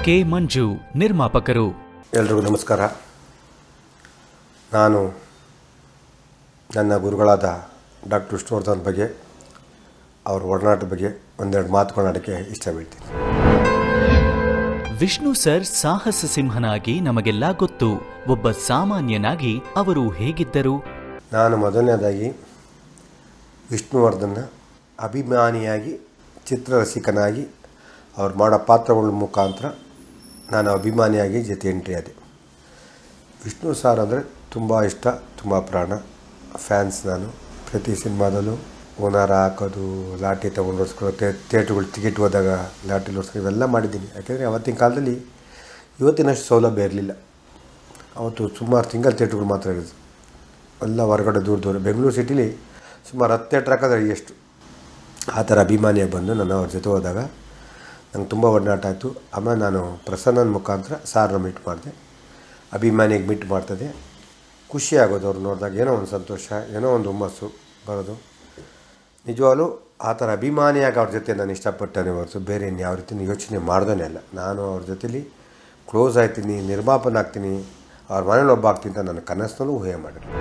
K ಮಂಜು ನಿರ್ಮಾಪಕರು ಎಲ್ರಿಗೂ ನಮಸ್ಕಾರ ನಾನು ನನ್ನ ಗುರುಗಳಾದ ಡಾಕ್ಟರ್ ವಿಷ್ಣುವರ್ಧನ್ ಬಗ್ಗೆ ಅವ್ರ ಒಡನಾಟದ ಬಗ್ಗೆ ಒಂದೆರಡು ಮಾತುಗಳಾಡೋಕ್ಕೆ ಇಷ್ಟ ಬೀಳ್ತೀನಿ ವಿಷ್ಣು ಸರ್ ಸಾಹಸ ಸಿಂಹನಾಗಿ ನಮಗೆಲ್ಲ ಗೊತ್ತು ಒಬ್ಬ ಸಾಮಾನ್ಯನಾಗಿ ಅವರು ಹೇಗಿದ್ದರು ನಾನು ಮೊದಲನೇದಾಗಿ ವಿಷ್ಣುವರ್ಧನ್ನ ಅಭಿಮಾನಿಯಾಗಿ ಚಿತ್ರರಸಿಕನಾಗಿ ಅವ್ರು ಮಾಡೋ ಪಾತ್ರಗಳ ಮುಖಾಂತರ ನಾನು ಅಭಿಮಾನಿಯಾಗಿ ಜೊತೆ ಎಂಟ್ರಿ ಆದೆ ವಿಷ್ಣು ಸಾರ್ ಅಂದರೆ ತುಂಬ ಇಷ್ಟ ತುಂಬ ಪ್ರಾಣ ಫ್ಯಾನ್ಸ್ ನಾನು ಪ್ರತಿ ಸಿನಿಮಾದಲ್ಲೂ ಓನಾರ ಹಾಕೋದು ಲಾಠಿ ತೊಗೊಂಡು ಓಡಿಸ್ಕೊಳ್ಳೋ ಥಿಯೇಟ್ರುಗಳು ಟಿಕೆಟ್ ಹೋದಾಗ ಲಾಠಿ ಓಡಿಸ್ಕೊ ಇವೆಲ್ಲ ಮಾಡಿದ್ದೀನಿ ಯಾಕೆಂದರೆ ಅವತ್ತಿನ ಕಾಲದಲ್ಲಿ ಇವತ್ತಿನಷ್ಟು ಸೌಲಭ್ಯ ಇರಲಿಲ್ಲ ಅವತ್ತು ಸುಮಾರು ಸಿಂಗಲ್ ಥಿಯೇಟ್ರುಗಳು ಮಾತ್ರ ಇರೋದು ಎಲ್ಲ ಹೊರಗಡೆ ದೂರ ದೂರ ಬೆಂಗಳೂರು ಸಿಟಿಲಿ ಸುಮಾರು ಹತ್ತು ಥಿಯೇಟ್ರ್ ಹಾಕಿದ್ರೆ ಎಷ್ಟು ಆ ಥರ ಅಭಿಮಾನಿಯಾಗಿ ಬಂದು ನಾನು ಅವ್ರ ಜೊತೆ ಹೋದಾಗ ನಂಗೆ ತುಂಬ ಒಡನಾಟ ಆಯಿತು ಆಮೇಲೆ ನಾನು ಪ್ರಸನ್ನನ ಮುಖಾಂತರ ಸಾರನ್ನ ಮೀಟ್ ಮಾಡಿದೆ ಅಭಿಮಾನಿಗೆ ಮೀಟ್ ಮಾಡ್ತದೆ ಖುಷಿ ಆಗೋದು ಅವ್ರು ನೋಡಿದಾಗ ಏನೋ ಒಂದು ಸಂತೋಷ ಏನೋ ಒಂದು ಹುಮ್ಮಸ್ಸು ಬರೋದು ನಿಜವಾಗ್ಲೂ ಆ ಥರ ಅಭಿಮಾನಿಯಾಗಿ ಅವ್ರ ಜೊತೆ ನಾನು ಇಷ್ಟಪಟ್ಟನೆ ಹೊರತು ಬೇರೆ ಇನ್ಯಾವ ರೀತಿ ಯೋಚನೆ ಮಾಡ್ದೇ ಇಲ್ಲ ನಾನು ಅವ್ರ ಜೊತೆಲಿ ಕ್ಲೋಸ್ ಆಯ್ತೀನಿ ನಿರ್ಮಾಪನ ಆಗ್ತೀನಿ ಅವ್ರ ಮನೇಲಿ ಒಬ್ಬ ಆಗ್ತೀನಿ ಅಂತ ನನ್ನ ಕನಸಿನಲ್ಲೂ ಊಹೆ ಮಾಡಿದ್ರು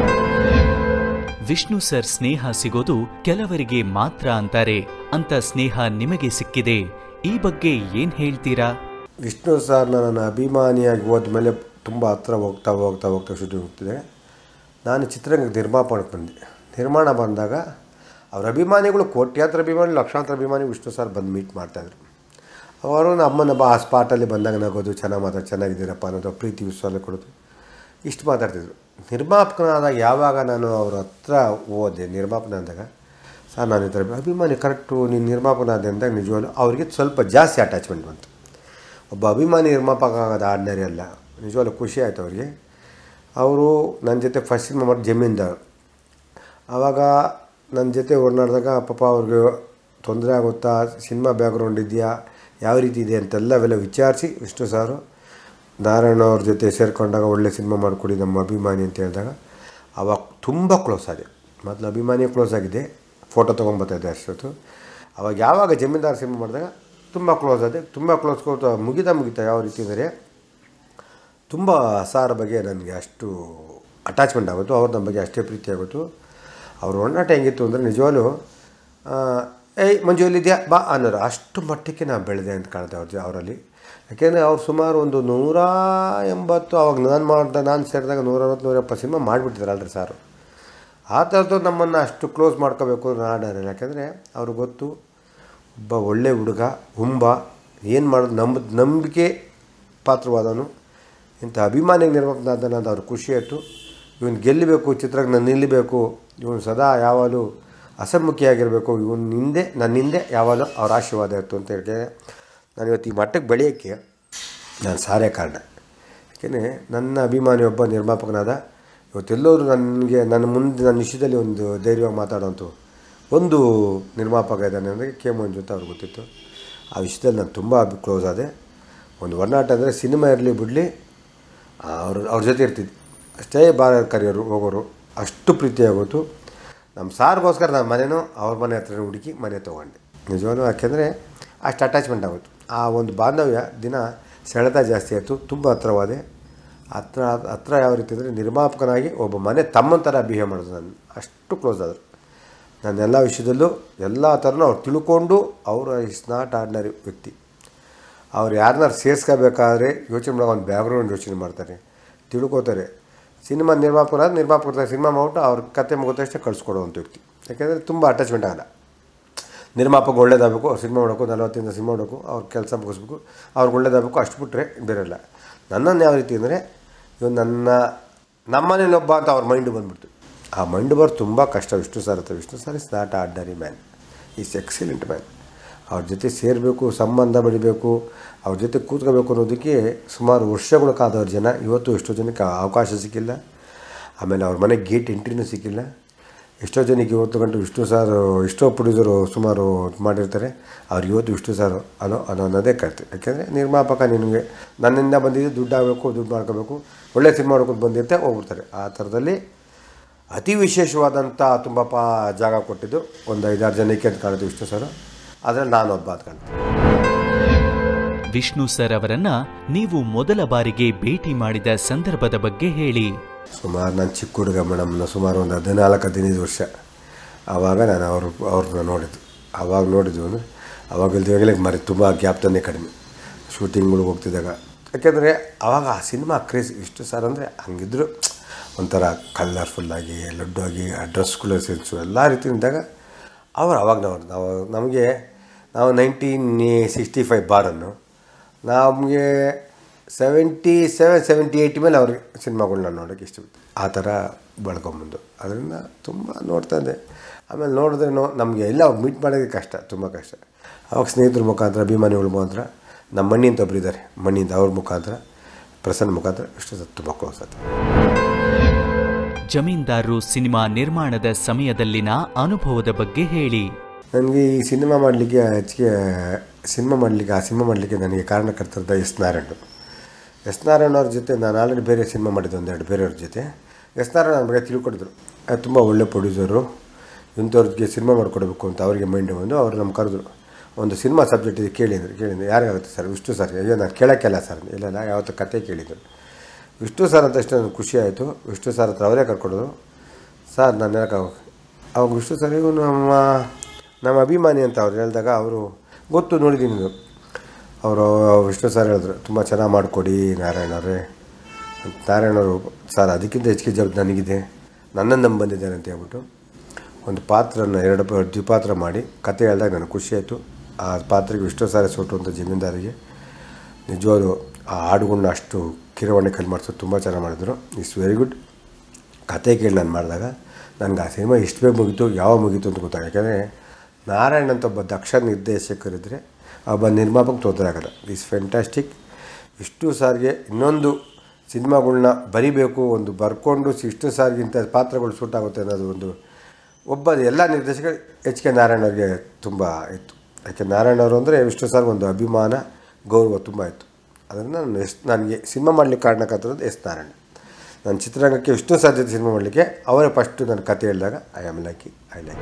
ವಿಷ್ಣು ಸರ್ ಸ್ನೇಹ ಸಿಗೋದು ಕೆಲವರಿಗೆ ಮಾತ್ರ ಅಂತಾರೆ ಅಂತ ಸ್ನೇಹ ನಿಮಗೆ ಸಿಕ್ಕಿದೆ ಈ ಬಗ್ಗೆ ಏನ್ ಹೇಳ್ತೀರಾ ವಿಷ್ಣು ಸಾರ್ನ ನನ್ನ ಅಭಿಮಾನಿಯಾಗಿ ಹೋದ್ಮೇಲೆ ತುಂಬ ಹತ್ರ ಹೋಗ್ತಾ ಹೋಗ್ತಾ ಹೋಗ್ತಾ ಶೂಟಿಂಗ್ ಹೋಗ್ತಿದೆ ನಾನು ಚಿತ್ರರಂಗ ನಿರ್ಮಾಪನಕ್ಕೆ ಬಂದೆ ನಿರ್ಮಾಣ ಬಂದಾಗ ಅವ್ರ ಅಭಿಮಾನಿಗಳು ಕೋಟ್ಯಾಂತರ ಅಭಿಮಾನಿ ಲಕ್ಷಾಂತರ ಅಭಿಮಾನಿ ವಿಷ್ಣು ಸರ್ ಬಂದು ಮೀಟ್ ಮಾಡ್ತಾಯಿದ್ರು ಅವರು ನಮ್ಮನ್ನ ಬಾ ಆ ಸ್ಪಾಟಲ್ಲಿ ಬಂದಾಗ ನಗೋದು ಚೆನ್ನಾಗಿ ಮಾತಾಡಿ ಚೆನ್ನಾಗಿದ್ದೀರಪ್ಪ ಅನ್ನೋದು ಪ್ರೀತಿ ವಿಶ್ವಾಸ ಕೊಡೋದು ಇಷ್ಟು ಮಾತಾಡ್ತಿದ್ರು ನಿರ್ಮಾಪಕನಾದಾಗ ಯಾವಾಗ ನಾನು ಅವ್ರ ಹತ್ರ ಹೋದೆ ನಿರ್ಮಾಪನ ಅಂದಾಗ ಸರ್ ನಾನು ಈ ಥರ ಅಭಿಮಾನಿ ಕರೆಕ್ಟು ನೀನು ನಿರ್ಮಾಪನ ಆದೆ ಅಂದಾಗ ನಿಜವಾಗ್ಲೂ ಅವ್ರಿಗೆ ಸ್ವಲ್ಪ ಜಾಸ್ತಿ ಅಟ್ಯಾಚ್ಮೆಂಟ್ ಬಂತು ಒಬ್ಬ ಅಭಿಮಾನಿ ನಿರ್ಮಾಪಕ ಆಗೋದು ಆರ್ಡಿನರಿ ಅಲ್ಲ ನಿಜವಾಗ್ಲೂ ಖುಷಿ ಆಯಿತು ಅವರಿಗೆ ಅವರು ನನ್ನ ಜೊತೆ ಫಸ್ಟ್ ಸಿನಿಮಾ ಮಾಡಿ ಜಮೀನ್ದಾರ್ ಆವಾಗ ನನ್ನ ಜೊತೆ ಓಡಾಡಿದಾಗ ಪಾಪ ಅವ್ರಿಗೆ ತೊಂದರೆ ಆಗುತ್ತಾ ಸಿನಿಮಾ ಬ್ಯಾಕ್ಗ್ರೌಂಡ್ ಇದೆಯಾ ಯಾವ ರೀತಿ ಇದೆ ಅಂತೆಲ್ಲ ಅವೆಲ್ಲ ವಿಚಾರಿಸಿ ವಿಷ್ಣು ಸಾರು ನಾರಾಯಣ ಅವ್ರ ಜೊತೆ ಸೇರಿಕೊಂಡಾಗ ಒಳ್ಳೆ ಸಿನಿಮಾ ಮಾಡಿಕೊಡಿ ನಮ್ಮ ಅಭಿಮಾನಿ ಅಂತ ಹೇಳಿದಾಗ ಅವಾಗ ತುಂಬ ಕ್ಲೋಸ್ ಆದೆ ಮೊದಲು ಅಭಿಮಾನಿ ಕ್ಲೋಸ್ ಆಗಿದೆ ಫೋಟೋ ತೊಗೊಂಬರ್ತಾಯಿದ್ದೆ ಅಷ್ಟೊತ್ತು ಅವಾಗ ಯಾವಾಗ ಜಮೀನ್ದಾರ್ ಸಿನಿಮಾ ಮಾಡಿದಾಗ ತುಂಬ ಕ್ಲೋಸ್ ಆದೆ ತುಂಬ ಕ್ಲೋಸ್ ಕೊಟ್ಟು ಮುಗಿತಾ ಮುಗಿತಾ ಯಾವ ರೀತಿ ಅಂದರೆ ತುಂಬ ಸಾರ ಬಗ್ಗೆ ನನಗೆ ಅಷ್ಟು ಅಟ್ಯಾಚ್ಮೆಂಟ್ ಆಗುತ್ತೋ ಅವ್ರ ನಮ್ಮ ಬಗ್ಗೆ ಅಷ್ಟೇ ಪ್ರೀತಿ ಆಗುತ್ತೋ ಅವ್ರ ಒಡನಾಟ ಹೆಂಗಿತ್ತು ಅಂದರೆ ನಿಜವಾಗ್ಲೂ ಆ, ಏಯ್ ಮಂಜು ಎಲ್ಲಿದ್ಯಾ ಬಾ ಅನ್ನೋರು ಅಷ್ಟು ಮಟ್ಟಕ್ಕೆ ನಾನು ಬೆಳೆದೆ ಅಂತ ಕಾಣುತ್ತೆ ಅವ್ರ ಜೊ- ಅವರಲ್ಲಿ ಯಾಕೆಂದರೆ ಅವ್ರು ಸುಮಾರು ಒಂದು ನೂರ ಎಂಬತ್ತು ಅವಾಗ ನಾನು ಮಾಡ್ದೆ ನಾನು ಸೇರಿದಾಗ ನೂರ ಅರವತ್ತು ನೂರ ಎಪ್ಪತ್ತು ಸಿನಿಮಾ ಮಾಡಿಬಿಟ್ಟಿದ್ದಾರೆ ಅಲ್ರಿ ಸಾರು ಆ ಥರದ್ದು ನಮ್ಮನ್ನು ಅಷ್ಟು ಕ್ಲೋಸ್ ಮಾಡ್ಕೋಬೇಕು ನಾಡಾರೆ ಯಾಕೆಂದರೆ ಅವ್ರಿಗೆ ಗೊತ್ತು ಒಬ್ಬ ಒಳ್ಳೆ ಹುಡುಗ ಹುಂಬ ಏನು ಮಾಡೋದು ನಂಬ ನಂಬಿಕೆ ಪಾತ್ರವಾದವನು ಇಂಥ ಅಭಿಮಾನಿಗೆ ನಿರ್ಮಾಪನಾದನ ಅಂತ ಅವ್ರಿಗೆ ಖುಷಿ ಆಯಿತು ಇವನು ಗೆಲ್ಲಬೇಕು ಚಿತ್ರಕ್ಕೆ ನಿಲ್ಲಬೇಕು ಇವನು ಸದಾ ಯಾವಾಗಲೂ ಹಸನ್ಮುಖಿಯಾಗಿರಬೇಕು ಇವನು ಹಿಂದೆ ನನ್ನ ಹಿಂದೆ ಯಾವಾಗಲೂ ಅವ್ರ ಆಶೀರ್ವಾದ ಇತ್ತು ಅಂತ ಹೇಳಿ ನಾನು ಇವತ್ತು ಈ ಮಟ್ಟಕ್ಕೆ ಬೆಳೆಯೋಕ್ಕೆ ನಾನು ಸಾರೇ ಕಾರಣ ಯಾಕೆಂದರೆ ನನ್ನ ಅಭಿಮಾನಿ ಒಬ್ಬ ನಿರ್ಮಾಪಕನಾದ ಇವತ್ತೆಲ್ಲರೂ ನನಗೆ ನನ್ನ ಮುಂದೆ ನನ್ನ ವಿಷಯದಲ್ಲಿ ಒಂದು ಧೈರ್ಯವಾಗಿ ಮಾತಾಡೋಂಥ ಒಂದು ನಿರ್ಮಾಪಕ ಇದ್ದಾನೆ ಅಂದರೆ ಕೆ ಮಂಜು ಅಂತ ಅವ್ರಿಗೆ ಗೊತ್ತಿತ್ತು ಆ ವಿಷಯದಲ್ಲಿ ನಾನು ತುಂಬ ಕ್ಲೋಸ್ ಆದೆ ಒಂದು ಒಡನಾಟ ಅಂದರೆ ಸಿನಿಮಾ ಇರಲಿ ಬಿಡಲಿ ಅವ್ರ ಅವ್ರ ಜೊತೆ ಇರ್ತಿದ್ದೆ ಅಷ್ಟೇ ಬಾರ ಕರೆಯೋರು ಹೋಗೋರು ಅಷ್ಟು ಪ್ರೀತಿ ಆಗೋತು ನಮ್ಮ ಸಾರ್ಗೋಸ್ಕರ ನಾನು ಮನೆನೂ ಅವ್ರ ಮನೆ ಹತ್ರ ಹುಡುಕಿ ಮನೆ ತೊಗೊಂಡೆ ನಿಜವಾಗ್ಲೂ ಯಾಕೆಂದರೆ ಅಷ್ಟು ಅಟ್ಯಾಚ್ಮೆಂಟ್ ಆಗೋದು ಆ ಒಂದು ಬಾಂಧವ್ಯ ದಿನ ಸೆಳೆತ ಜಾಸ್ತಿ ಆಯಿತು ತುಂಬ ಹತ್ರವಾದೆ ಹತ್ರ ಹತ್ರ ಯಾವ ರೀತಿ ಅಂದರೆ ನಿರ್ಮಾಪಕನಾಗಿ ಒಬ್ಬ ಮನೆ ತಮ್ಮನ ಥರ ಬಿಹೇವ್ ಮಾಡೋದು ನಾನು ಅಷ್ಟು ಕ್ಲೋಸ್ ಆದರು ನನ್ನ ಎಲ್ಲ ವಿಷಯದಲ್ಲೂ ಎಲ್ಲ ಥರನೂ ಅವ್ರು ತಿಳ್ಕೊಂಡು ಅವರ ಇಸ್ ನಾಟ್ ಆರ್ಡಿನರಿ ವ್ಯಕ್ತಿ ಅವ್ರು ಯಾರನ್ನಾರು ಸೇರಿಸ್ಕೋಬೇಕಾದ್ರೆ ಯೋಚನೆ ಮಾಡೋ ಒಂದು ಬ್ಯಾಕ್ಗ್ರೌಂಡ್ ಯೋಚನೆ ಮಾಡ್ತಾರೆ ತಿಳ್ಕೊತಾರೆ ಸಿನಿಮಾ ನಿರ್ಮಾಪಕರಾದ ನಿರ್ಮಾಪಕರ ಸಿನಿಮಾ ಮಾಡ್ಬಿಟ್ಟು ಅವ್ರ ಕತೆ ಮುಗಿದ ತಕ್ಷಣ ಕಳಿಸ್ಕೊಡುವಂಥ ವ್ಯಕ್ತಿ ಯಾಕೆಂದರೆ ತುಂಬ ಅಟ್ಯಾಚ್ಮೆಂಟ್ ಆಗಲ್ಲ ನಿರ್ಮಾಪಕ ಒಳ್ಳೇದಾಗಬೇಕು ಅವ್ರು ಸಿನಿಮಾ ಮಾಡಬೇಕು ನಲವತ್ತಿಂದ ಸಿನಿಮಾ ಮಾಡಬೇಕು ಅವ್ರ ಕೆಲಸ ಮುಗಿಸ್ಬೇಕು ಅವ್ರಿಗೆ ಒಳ್ಳೇದಾಗಬೇಕು ಅಷ್ಟು ಬಿಟ್ಟರೆ ಬೇರೆಲ್ಲ ನನ್ನನ್ನು ಯಾವ ರೀತಿ ಅಂದರೆ ಇವ್ ನನ್ನ ನಮ್ಮನೇಲಿ ಒಬ್ಬ ಅಂತ ಅವ್ರ ಮೈಂಡು ಬಂದ್ಬಿಡ್ತು ಆ ಮೈಂಡು ಬರೋದು ತುಂಬ ಕಷ್ಟ ವಿಷ್ಣು ಸರ್ ಹತ್ರ Vishnu sir is not ordinary man is excellent man ಅವ್ರ ಜೊತೆ ಸೇರಬೇಕು ಸಂಬಂಧ ಬೆಳಿಬೇಕು ಅವ್ರ ಜೊತೆ ಕೂತ್ಕೋಬೇಕು ಅನ್ನೋದಕ್ಕೆ ಸುಮಾರು ವರ್ಷಗಳು ಕಾದವ್ರ ಜನ ಇವತ್ತು ಎಷ್ಟೋ ಜನಕ್ಕೆ ಅವಕಾಶ ಸಿಕ್ಕಿಲ್ಲ ಆಮೇಲೆ ಅವ್ರ ಮನೆಗೆ ಗೇಟ್ ಎಂಟ್ರಿನೂ ಸಿಕ್ಕಿಲ್ಲ ಎಷ್ಟೋ ಜನಕ್ಕೆ ಇವತ್ತು ಗಂಟು ವಿಷ್ಣು ಸಾರ್ ಎಷ್ಟೋ ಪ್ರೊಡ್ಯೂಸರು ಸುಮಾರು ಮಾಡಿರ್ತಾರೆ ಅವ್ರು ಇವತ್ತು ವಿಷ್ಣು ಸಾರು ಅನ್ನೋ ಅನ್ನೋ ಅನ್ನೋದೇ ಕರೆಕ್ಟ್ ಯಾಕೆಂದರೆ ನಿರ್ಮಾಪಕ ನಿನಗೆ ನನ್ನಿಂದ ಬಂದಿದ್ದು ದುಡ್ಡು ಆಗಬೇಕು ದುಡ್ಡು ಮಾಡ್ಕೋಬೇಕು ಒಳ್ಳೆ ಸಿನಿಮಾ ಮಾಡ್ಕೊಂಡು ಬಂದಿರುತ್ತೆ ಹೋಗ್ಬಿಡ್ತಾರೆ ಆ ಥರದಲ್ಲಿ ಅತಿ ವಿಶೇಷವಾದಂಥ ತುಂಬ ಪಾ ಜಾಗ ಕೊಟ್ಟಿದ್ದು ಒಂದು ಐದಾರು ಜನಕ್ಕೆ ಅಂತ ಕಾಣುತ್ತೆ ವಿಷ್ಣು ಸರ್ ಆದರೆ ನಾನೊಬ್ಬ ಅಂತ ಕಾಣ್ತೀನಿ ವಿಷ್ಣು ಸರ್ ಅವರನ್ನ ನೀವು ಮೊದಲ ಬಾರಿಗೆ ಭೇಟಿ ಮಾಡಿದ ಸಂದರ್ಭದ ಬಗ್ಗೆ ಹೇಳಿ ಸುಮಾರು ನಾನು ಚಿಕ್ಕ ಹುಡುಗ ಮೇಡಮ್ ನಾನು ಸುಮಾರು ಒಂದು ಹದಿನಾಲ್ಕು ಹದಿನೈದು ವರ್ಷ ಆವಾಗ ನಾನು ಅವರು ಅವ್ರನ್ನ ನೋಡಿದ್ದು ಆವಾಗ ನೋಡಿದ್ದು ಅಂದರೆ ಅವಾಗ ಇಲ್ದಿವಾಗಲೇ ಮರಿ ತುಂಬ ಗ್ಯಾಪ್ ತಂದೆ ಕಡಿಮೆ ಶೂಟಿಂಗ್ಗಳಿಗೆ ಹೋಗ್ತಿದ್ದಾಗ ಯಾಕೆಂದರೆ ಆವಾಗ ಆ ಸಿನಿಮಾ ಕ್ರೇಜ್ ಇಷ್ಟು ಸರ್ ಅಂದರೆ ಹಂಗಿದ್ರು ಒಂಥರ ಕಲರ್ಫುಲ್ಲಾಗಿ ಲಡ್ಡಾಗಿ ಆ ಡ್ರೆಸ್ಗಳ ಸೆನ್ಸು ಎಲ್ಲ ರೀತಿಯಿಂದಾಗ ಅವರು ಅವಾಗ ನಾವು ನಾವು ನಮಗೆ ನಾವು ನೈನ್ಟೀನ್ ಸಿಕ್ಸ್ಟಿ ಫೈವ್ ಬಾರನ್ನು ನಮಗೆ ಸೆವೆಂಟಿ ಸೆವೆನ್ ಸೆವೆಂಟಿ ಏಯ್ಟ್ ಮೇಲೆ ಅವ್ರಿಗೆ ಸಿನಿಮಾಗಳ್ನ ನೋಡೋಕ್ಕೆ ಇಷ್ಟ ಆ ಥರ ಬೆಳ್ಕೊಂಬಂದು ಅದರಿಂದ ತುಂಬ ನೋಡ್ತಾ ಇದ್ದೆ ಆಮೇಲೆ ನೋಡಿದ್ರೆ ನಮಗೆ ಎಲ್ಲ ಅವ್ರು ಮೀಟ್ ಮಾಡೋದಕ್ಕೆ ಕಷ್ಟ ತುಂಬ ಕಷ್ಟ ಅವಾಗ ಸ್ನೇಹಿತರ ಮುಖಾಂತರ ಅಭಿಮಾನಿಗಳ ಮುಖಾಂತರ ನಮ್ಮ ಮಣ್ಣಿ ಅಂತ ಒಬ್ರು ಇದ್ದಾರೆ ಮಣ್ಣಿಂದ ಅವ್ರ ಮುಖಾಂತರ ಪ್ರಸನ್ನ ಮುಖಾಂತರ ಇಷ್ಟು ತುಂಬ ಕ್ಲೋಸ್ ಆಯ್ತು ಜಮೀನ್ದಾರರು ಸಿನಿಮಾ ನಿರ್ಮಾಣದ ಸಮಯದಲ್ಲಿನ ಅನುಭವದ ಬಗ್ಗೆ ಹೇಳಿ ನನಗೆ ಈ ಸಿನಿಮಾ ಮಾಡಲಿಕ್ಕೆ ಹೆಚ್ಚಿಗೆ ಸಿನಿಮಾ ಮಾಡಲಿಕ್ಕೆ ಆ ಸಿನಿಮಾ ಮಾಡಲಿಕ್ಕೆ ನನಗೆ ಕಾರಣಕರ್ತರದ ಎಸ್ ನಾರಾಯಣ್ ಎಸ್ ನಾರಾಯಣ್ ಅವ್ರ ಜೊತೆ ನಾನು ಆಲ್ರೆಡಿ ಬೇರೆ ಸಿನಿಮಾ ಮಾಡಿದ್ದೆ ಒಂದೆರಡು ಬೇರೆಯವ್ರ ಜೊತೆ ಎಸ್ ನಾರಾಯಣ್ ನನ್ನ ಬಗ್ಗೆ ತಿಳ್ಕೊಟ್ಟಿದ್ರು ಅದು ತುಂಬ ಒಳ್ಳೆ ಪ್ರೊಡ್ಯೂಸರು ಇಂಥವ್ರಿಗೆ ಸಿನಿಮಾ ಮಾಡಿಕೊಡ್ಬೇಕು ಅಂತ ಅವರಿಗೆ ಮೈಂಡ್ ಬಂದು ಅವ್ರು ನಮ್ಮ ಕರೆದ್ರು ಒಂದು ಸಿನಿಮಾ ಸಬ್ಜೆಕ್ಟ್ ಇದೆ ಕೇಳಿ ಅಂದರು ಕೇಳಿದ್ರು ಯಾರಿಗಾಗುತ್ತೆ ಸರ್ ವಿಷ್ಣು ಸರ್ ಅಯ್ಯೋ ನಾನು ಕೇಳೋಕ್ಕೆಲ್ಲ ಸರ್ ಇಲ್ಲ ಇಲ್ಲ ಯಾವತ್ತು ಕತೆ ಕೇಳಿದ್ರು ವಿಷ್ಣು ಸರ್ ಅಂತ ಅಷ್ಟು ನನಗೆ ಖುಷಿ ಆಯಿತು ವಿಷ್ಣು ಸರ್ ಹತ್ರ ಅವರೇ ಕರ್ಕೊಡೋದು ಸರ್ ನಾನು ಯಾಕೆ ಅವಾಗ ವಿಷ್ಣು ಸರ್ ಇವು ನಮ್ಮ ನಮ್ಮ ಅಭಿಮಾನಿ ಅಂತ ಅವ್ರು ಹೇಳಿದಾಗ ಅವರು ಗೊತ್ತು ನೋಡಿದ್ದೀನಿ ಇದು ಅವರು ವಿಷ್ಣು ಸರ್ ಹೇಳಿದ್ರು ತುಂಬ ಚೆನ್ನಾಗಿ ಮಾಡಿಕೊಡಿ ನಾರಾಯಣವ್ರೆ ನಾರಾಯಣವರು ಸರ್ ಅದಕ್ಕಿಂತ ಹೆಚ್ಚಿಗೆ ಜವಾಬ್ದಾರಿ ನನಗಿದೆ ನನ್ನನ್ನು ನಂಬಿ ಬಂದಿದ್ದಾರೆ ಅಂತ ಹೇಳ್ಬಿಟ್ಟು ಒಂದು ಪಾತ್ರನ ಎರಡು ಪ ದ್ವಿಪಾತ್ರ ಮಾಡಿ ಕತೆ ಹೇಳಿದಾಗ ನನಗೆ ಖುಷಿ ಆಯಿತು ಆ ಪಾತ್ರಕ್ಕೆ ವಿಷ್ಣು ಸಾರೆ ಸೋಟು ಅಂತ ಜಮೀನ್ದಾರಿಗೆ ನಿಜವಾಗ್ಲೂ ಆ ಹಾಡುಗಳನ್ನ ಅಷ್ಟು ಕಿರವಾಣಿ ಕಲ್ ಮಾಡಿಸೋದು ತುಂಬ ಚೆನ್ನಾಗಿ ಮಾಡಿದ್ರು ಇಟ್ಸ್ ವೆರಿ ಗುಡ್ ಕತೆ ಕೇಳಿ ನಾನು ಮಾಡಿದಾಗ ನನಗೆ ಆ ಸಿನಿಮಾ ಎಷ್ಟು ಬೇಗ ಮುಗೀತು ಯಾವಾಗ ಮುಗೀತು ಅಂತ ಗೊತ್ತಾಗ ಯಾಕಂದರೆ ನಾರಾಯಣ್ ಅಂತ ಒಬ್ಬ ದಕ್ಷ ನಿರ್ದೇಶಕರಿದ್ದರೆ ಒಬ್ಬ ನಿರ್ಮಾಪಕ ತೊಂದರೆ ಆಗಲ್ಲ ಇಸ್ ಫ್ಯಾಂಟಾಸ್ಟಿಕ್ ಇಷ್ಟು ಸಾರಿಗೆ ಇನ್ನೊಂದು ಸಿನಿಮಾಗಳ್ನ ಬರಿಬೇಕು ಒಂದು ಬರ್ಕೊಂಡು ಇಷ್ಟು ಸಾರಿಗೆ ಇಂಥ ಪಾತ್ರಗಳು ಸೂಟ್ ಆಗುತ್ತೆ ಅನ್ನೋದು ಒಂದು ಒಬ್ಬ ಎಲ್ಲ ನಿರ್ದೇಶಕರು ಎಚ್ ಕೆ ನಾರಾಯಣ್ ಅವ್ರಿಗೆ ತುಂಬ ಇತ್ತು ಯಾಕೆ ನಾರಾಯಣ್ ಅವರು ಅಂದರೆ ವಿಷ್ಣು ಸಾರ್ಗೆ ಒಂದು ಅಭಿಮಾನ ಗೌರವ ತುಂಬ ಇತ್ತು ಅದನ್ನು ನಾನು ಎಸ್ ನನಗೆ ಸಿನಿಮಾ ಮಾಡಲಿಕ್ಕೆ ಕಾರಣಕರ್ತದ್ದು ಎಸ್ ನಾರಾಯಣ್ ನಾನು ಚಿತ್ರರಂಗಕ್ಕೆ ವಿಷ್ಣು ಸಾರ್ ಜೊತೆ ಸಿನಿಮಾ ಮಾಡಲಿಕ್ಕೆ ಅವರೇ ಫಸ್ಟು ನನ್ನ ಕತೆ ಹೇಳಿದಾಗ I am like I like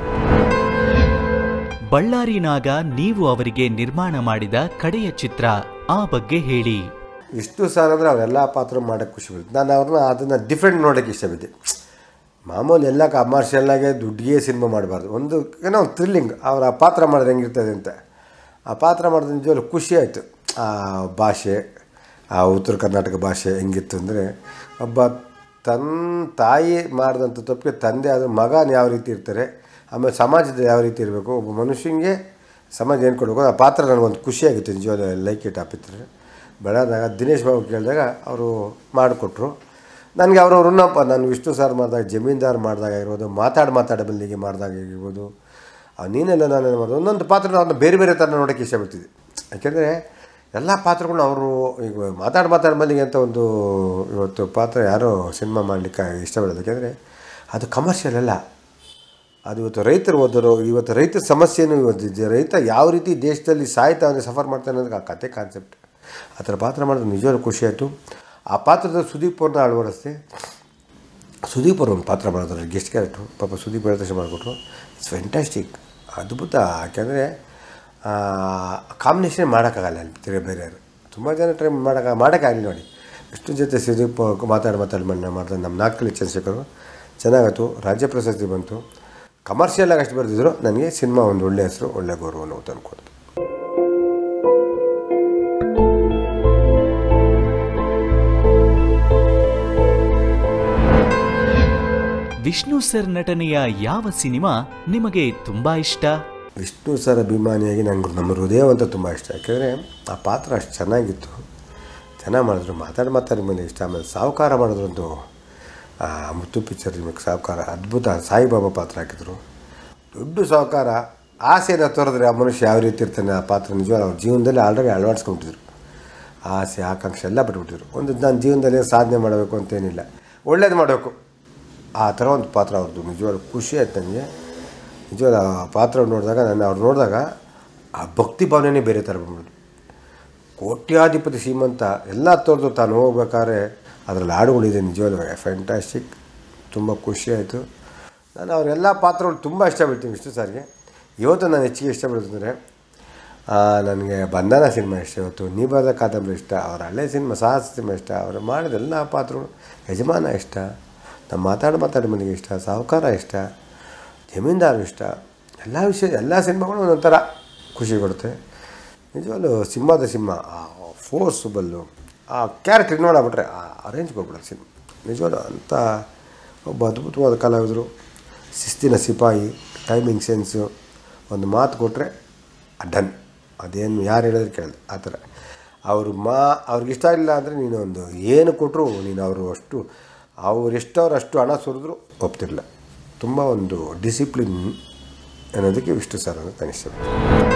ಬಳ್ಳಾರಿನಾಗ ನೀವು ಅವರಿಗೆ ನಿರ್ಮಾಣ ಮಾಡಿದ ಕಡೆಯ ಚಿತ್ರ ಆ ಬಗ್ಗೆ ಹೇಳಿ ವಿಷ್ಣು ಸಾರ್ ಅಂದರೆ ಅವರೆಲ್ಲ ಪಾತ್ರ ಮಾಡೋಕ್ಕೆ ಖುಷಿ ಬರುತ್ತೆ ನಾನು ಅವ್ರನ್ನ ಅದನ್ನು ಡಿಫ್ರೆಂಟ್ ನೋಡೋಕ್ಕೆ ಇಷ್ಟಬಿದ್ದೆ ಮಾಮೂಲಿ ಎಲ್ಲ ಕಮರ್ಷಿಯಲ್ಲಾಗೆ ದುಡ್ಡಿಗೆ ಸಿನಿಮಾ ಮಾಡಬಾರ್ದು ಒಂದು ಏನೋ ಒಂದು ಥ್ರಿಲ್ಲಿಂಗ್ ಅವ್ರ ಆ ಪಾತ್ರ ಮಾಡಿದ್ರೆ ಹೆಂಗಿರ್ತದೆ ಅಂತ ಆ ಪಾತ್ರ ಮಾಡಿದ್ರೆ ನಿಜವಾಗ್ಲೂ ಖುಷಿ ಆಯಿತು ಆ ಭಾಷೆ ಆ ಉತ್ತರ ಕರ್ನಾಟಕ ಭಾಷೆ ಹೆಂಗಿತ್ತು ಅಂದರೆ ಒಬ್ಬ ತನ್ನ ತಾಯಿ ಮಾಡಿದಂಥ ತಪ್ಪಿಗೆ ತಂದೆ ಆದ ಮಗನ ಯಾವ ರೀತಿ ಇರ್ತಾರೆ ಆಮೇಲೆ ಸಮಾಜದಲ್ಲಿ ಯಾವ ರೀತಿ ಇರಬೇಕು ಒಬ್ಬ ಮನುಷ್ಯನಿಗೆ ಸಮಾಜ ಏನು ಕೊಡಬೇಕು ಆ ಪಾತ್ರ ನನಗೊಂದು ಖುಷಿಯಾಗಿತ್ತು ನಿಜವಾದ ಲೈಕ್ ಇಟ್ ಆಪಿತ್ರೆ ಬೆಳೆದಾಗ ದಿನೇಶ್ ಬಾಬು ಕೇಳಿದಾಗ ಅವರು ಮಾಡಿಕೊಟ್ರು ನನಗೆ ಅವರು ಋಣಪ್ಪ ನಾನು ವಿಷ್ಣು ಸಾರ್ ಮಾಡಿದಾಗ ಜಮೀನ್ದಾರ್ ಮಾಡಿದಾಗ ಇರ್ಬೋದು ಮಾತಾಡಿ ಮಾತಾಡಿ ಬಂದಿಗೆ ಮಾಡಿದಾಗ ಇರ್ಬೋದು ಆ ನೀನೆಲ್ಲ ನಾನು ಮಾಡಿದೆ ಒಂದೊಂದು ಪಾತ್ರ ಅವ್ರನ್ನ ಬೇರೆ ಬೇರೆ ಥರ ನೋಡೋಕ್ಕೆ ಇಷ್ಟಪಡ್ತಿದ್ದೆ ಯಾಕೆಂದರೆ ಎಲ್ಲ ಪಾತ್ರಗಳನ್ನ ಅವರು ಈಗ ಮಾತಾಡಿ ಮಾತಾಡಿ ಬಂದಿಗೆ ಅಂತ ಒಂದು ಇವತ್ತು ಪಾತ್ರ ಯಾರೋ ಸಿನಿಮಾ ಮಾಡಲಿಕ್ಕೆ ಇಷ್ಟಪಡೋದು ಯಾಕೆಂದರೆ ಅದು ಕಮರ್ಷಿಯಲ್ ಅಲ್ಲ ಅದು ಇವತ್ತು ರೈತರು ಓದೋರು ಇವತ್ತು ರೈತರ ಸಮಸ್ಯೆನೂ ಇವತ್ತು ಇದೆ. ರೈತ ಯಾವ ರೀತಿ ದೇಶದಲ್ಲಿ ಸಾಯ್ತಾ ಅಂದರೆ ಸಫರ್ ಮಾಡ್ತಾನೆ ಅನ್ನೋದಕ್ಕೆ ಆ ಕತೆ ಕಾನ್ಸೆಪ್ಟ್ ಆ ಥರ ಪಾತ್ರ ಮಾಡಿದ್ರೆ ನಿಜವಾಗ್ಲೂ ಖುಷಿ ಆಯಿತು ಆ ಪಾತ್ರದ ಸುದೀಪ್ ಅವ್ರನ್ನ ಅಳವಡಿಸ್ದೆ ಸುದೀಪ್ ಅವ್ರು ಒಂದು ಪಾತ್ರ ಮಾಡಿದ್ರು ಗೆಸ್ಟ್ ಕ್ಯಾರೆಕ್ಟ್ರು ಪಾಪ ಸುದೀಪ್ ಹೇಳಿದಷ್ಟು ಮಾಡಿಕೊಟ್ರು ಇಟ್ಸ್ ಫ್ಯಾಂಟಾಸ್ಟಿಕ್ ಅದ್ಭುತ ಯಾಕೆಂದರೆ ಕಾಂಬಿನೇಷನ್ ಮಾಡೋಕ್ಕಾಗಲ್ಲ ಅಲ್ಲಿ ತಿರ್ಗಿ ಬೇರೆಯವರು ತುಂಬ ಜನ ಟ್ರೈ ಮಾಡೋಕ್ಕೆ ಮಾಡೋಕ್ಕಾಗಲಿ ನೋಡಿ ಎಷ್ಟು ಜೊತೆ ಸುದೀಪ್ ಮಾತಾಡಿ ಮಾತಾಡಿ ಮಣ್ಣ ಮಾಡ್ತಾರೆ ನಮ್ಮ ನಾಲ್ಕಲ್ಲಿ ಚಂದ್ರಶೇಖರು ಚೆನ್ನಾಗಾಯ್ತು ರಾಜ್ಯ ಪ್ರಶಸ್ತಿ ಬಂತು ಕಮರ್ಷಿಯಲಾಗಿ ಅಷ್ಟು ಬರೆದಿದ್ರು ನನಗೆ ಸಿನಿಮಾ ಒಂದು ಒಳ್ಳೆ ಹೆಸರು ಒಳ್ಳೆ ಗೌರವವನ್ನು ತಂದುಕೊಡ್ತು ವಿಷ್ಣು ಸರ್ ನಟನೆಯ ಯಾವ ಸಿನಿಮಾ ನಿಮಗೆ ತುಂಬಾ ಇಷ್ಟ ವಿಷ್ಣು ಸರ್ ಅಭಿಮಾನಿಯಾಗಿ ನಂಗೆ ನಮ್ಮ ಹೃದಯ ಅಂತ ತುಂಬ ಇಷ್ಟ ಯಾಕೆಂದರೆ ಆ ಪಾತ್ರ ಅಷ್ಟು ಚೆನ್ನಾಗಿತ್ತು ಚೆನ್ನಾಗಿ ಮಾಡಿದ್ರು ಮಾತಾಡಿ ಮಾತಾಡಿ ಮೇಲೆ ಇಷ್ಟ ಆಮೇಲೆ ಸಾಹುಕಾರ ಮಾಡಿದ್ರಂತೂ ಆ ಮುತ್ತು ಪಿಕ್ಚರ್ ನಿಮಗೆ ಸಾಹುಕಾರ ಅದ್ಭುತ ಸಾಯಿಬಾಬಾ ಪಾತ್ರ ಹಾಕಿದ್ರು ದೊಡ್ಡ ಸಾಹುಕಾರ ಆಸೆನ ತೋರಿದ್ರೆ ಆ ಮನುಷ್ಯ ಯಾವ ರೀತಿ ಇರ್ತಾನೆ ಆ ಪಾತ್ರ ನಿಜವಾಗ ಅವ್ರ ಜೀವನದಲ್ಲಿ ಆಲ್ರೆಡಿ ಅಳವಡಿಸ್ಕೊಂಬಿಟ್ಟಿದ್ರು ಆಸೆ ಆಕಾಂಕ್ಷೆ ಎಲ್ಲ ಬಿಟ್ಬಿಟ್ಟಿದ್ರು ಒಂದು ನನ್ನ ಜೀವನದಲ್ಲಿ ಸಾಧನೆ ಮಾಡಬೇಕು ಅಂತೇನಿಲ್ಲ ಒಳ್ಳೇದು ಮಾಡಬೇಕು ಆ ಥರ ಒಂದು ಪಾತ್ರ ಅವ್ರದ್ದು ನಿಜವಾಗ್ಲೂ ಖುಷಿ ಆಯ್ತು ನನಗೆ ನಿಜವಾದ ಆ ಪಾತ್ರ ನೋಡಿದಾಗ ನಾನು ಅವ್ರು ನೋಡಿದಾಗ ಆ ಭಕ್ತಿ ಭಾವನೆನೇ ಬೇರೆ ಥರ ಬಂದ್ಬಿಟ್ಟು ಕೋಟ್ಯಾಧಿಪತಿ ಶ್ರೀಮಂತ ಎಲ್ಲ ತೋರ್ದು ತಾನು ಹೋಗ್ಬೇಕಾದ್ರೆ ಅದರಲ್ಲಿ ಹಾಡುಗಳಿದೆ ನಿಜವಾಗ್ಲೂ ಫ್ಯಾಂಟಾಸ್ಟಿಕ್ ತುಂಬ ಖುಷಿ ಆಯಿತು ನಾನು ಅವರೆಲ್ಲ ಪಾತ್ರಗಳು ತುಂಬ ಇಷ್ಟಪಡ್ತೀನಿ ವಿಷ್ಣು ಸರ್ಗೆ ಇವತ್ತು ನಾನು ಹೆಚ್ಚಿಗೆ ಇಷ್ಟಪಡ್ತಂದರೆ ನನಗೆ ಬಂಧನ ಸಿನಿಮಾ ಇಷ್ಟ ಇವತ್ತು ನೀ ಬರೆದ ಕಾದಂಬರಿ ಇಷ್ಟ ಅವ್ರ ಹಳೆ ಸಿನಿಮಾ ಸಾಹಸ ಸಿನಿಮಾ ಇಷ್ಟ ಅವರು ಮಾಡಿದ ಎಲ್ಲ ಪಾತ್ರಗಳು ಯಜಮಾನ ಇಷ್ಟ ನಮ್ಮ ಮಾತಾಡಿ ಮಾತಾಡಿ ಮನೆಗೆ ಇಷ್ಟ ಸಾಹುಕಾರ ಇಷ್ಟ ಜಮೀನ್ದಾರು ಇಷ್ಟ ಎಲ್ಲ ವಿಷಯ ಎಲ್ಲ ಸಿನಿಮಾಗಳು ಒಂದೊಂಥರ ಖುಷಿ ಕೊಡುತ್ತೆ ನಿಜವಾಗ್ಲೂ ಸಿಂಹದ ಸಿಂಹ ಆ ಫೋರ್ಸ್ಬಲ್ಲು ಆ ಕ್ಯಾರೆಕ್ಟರ್ ನೋಡಾಬಿಟ್ರೆ ಆ ಅರೇಂಜ್ ಹೋಗ್ಬಿಡೋದು ಸಿನಿಮಾ ನಿಜವಾಗ್ಲೂ ಅಂಥ ಒಬ್ಬ ಅದ್ಭುತವಾದ ಕಲಾವಿದರು ಶಿಸ್ತಿನ ಸಿಪಾಯಿ ಟೈಮಿಂಗ್ ಸೆನ್ಸು ಒಂದು ಮಾತು ಕೊಟ್ಟರೆ ಡನ್ ಅದೇನು ಯಾರು ಹೇಳಿದ್ರೆ ಕೇಳಿದೆ ಆ ಥರ ಅವರು ಮಾ ಅವ್ರಿಗೆ ಇಷ್ಟ ಇಲ್ಲ ಅಂದರೆ ನೀನು ಒಂದು ಏನು ಕೊಟ್ಟರು ನೀನು ಅವರು ಅಷ್ಟು ಅವ್ರು ಎಷ್ಟವ್ರು ಅಷ್ಟು ಹಣ ಸುರಿದ್ರು ಒಪ್ತಿರಲಿಲ್ಲ ತುಂಬ ಒಂದು ಡಿಸಿಪ್ಲಿನ್ ಅನ್ನೋದಕ್ಕೆ ವಿಷ್ಣು ಸರ್ ಅಂತ ಅನಿಸ್ತದೆ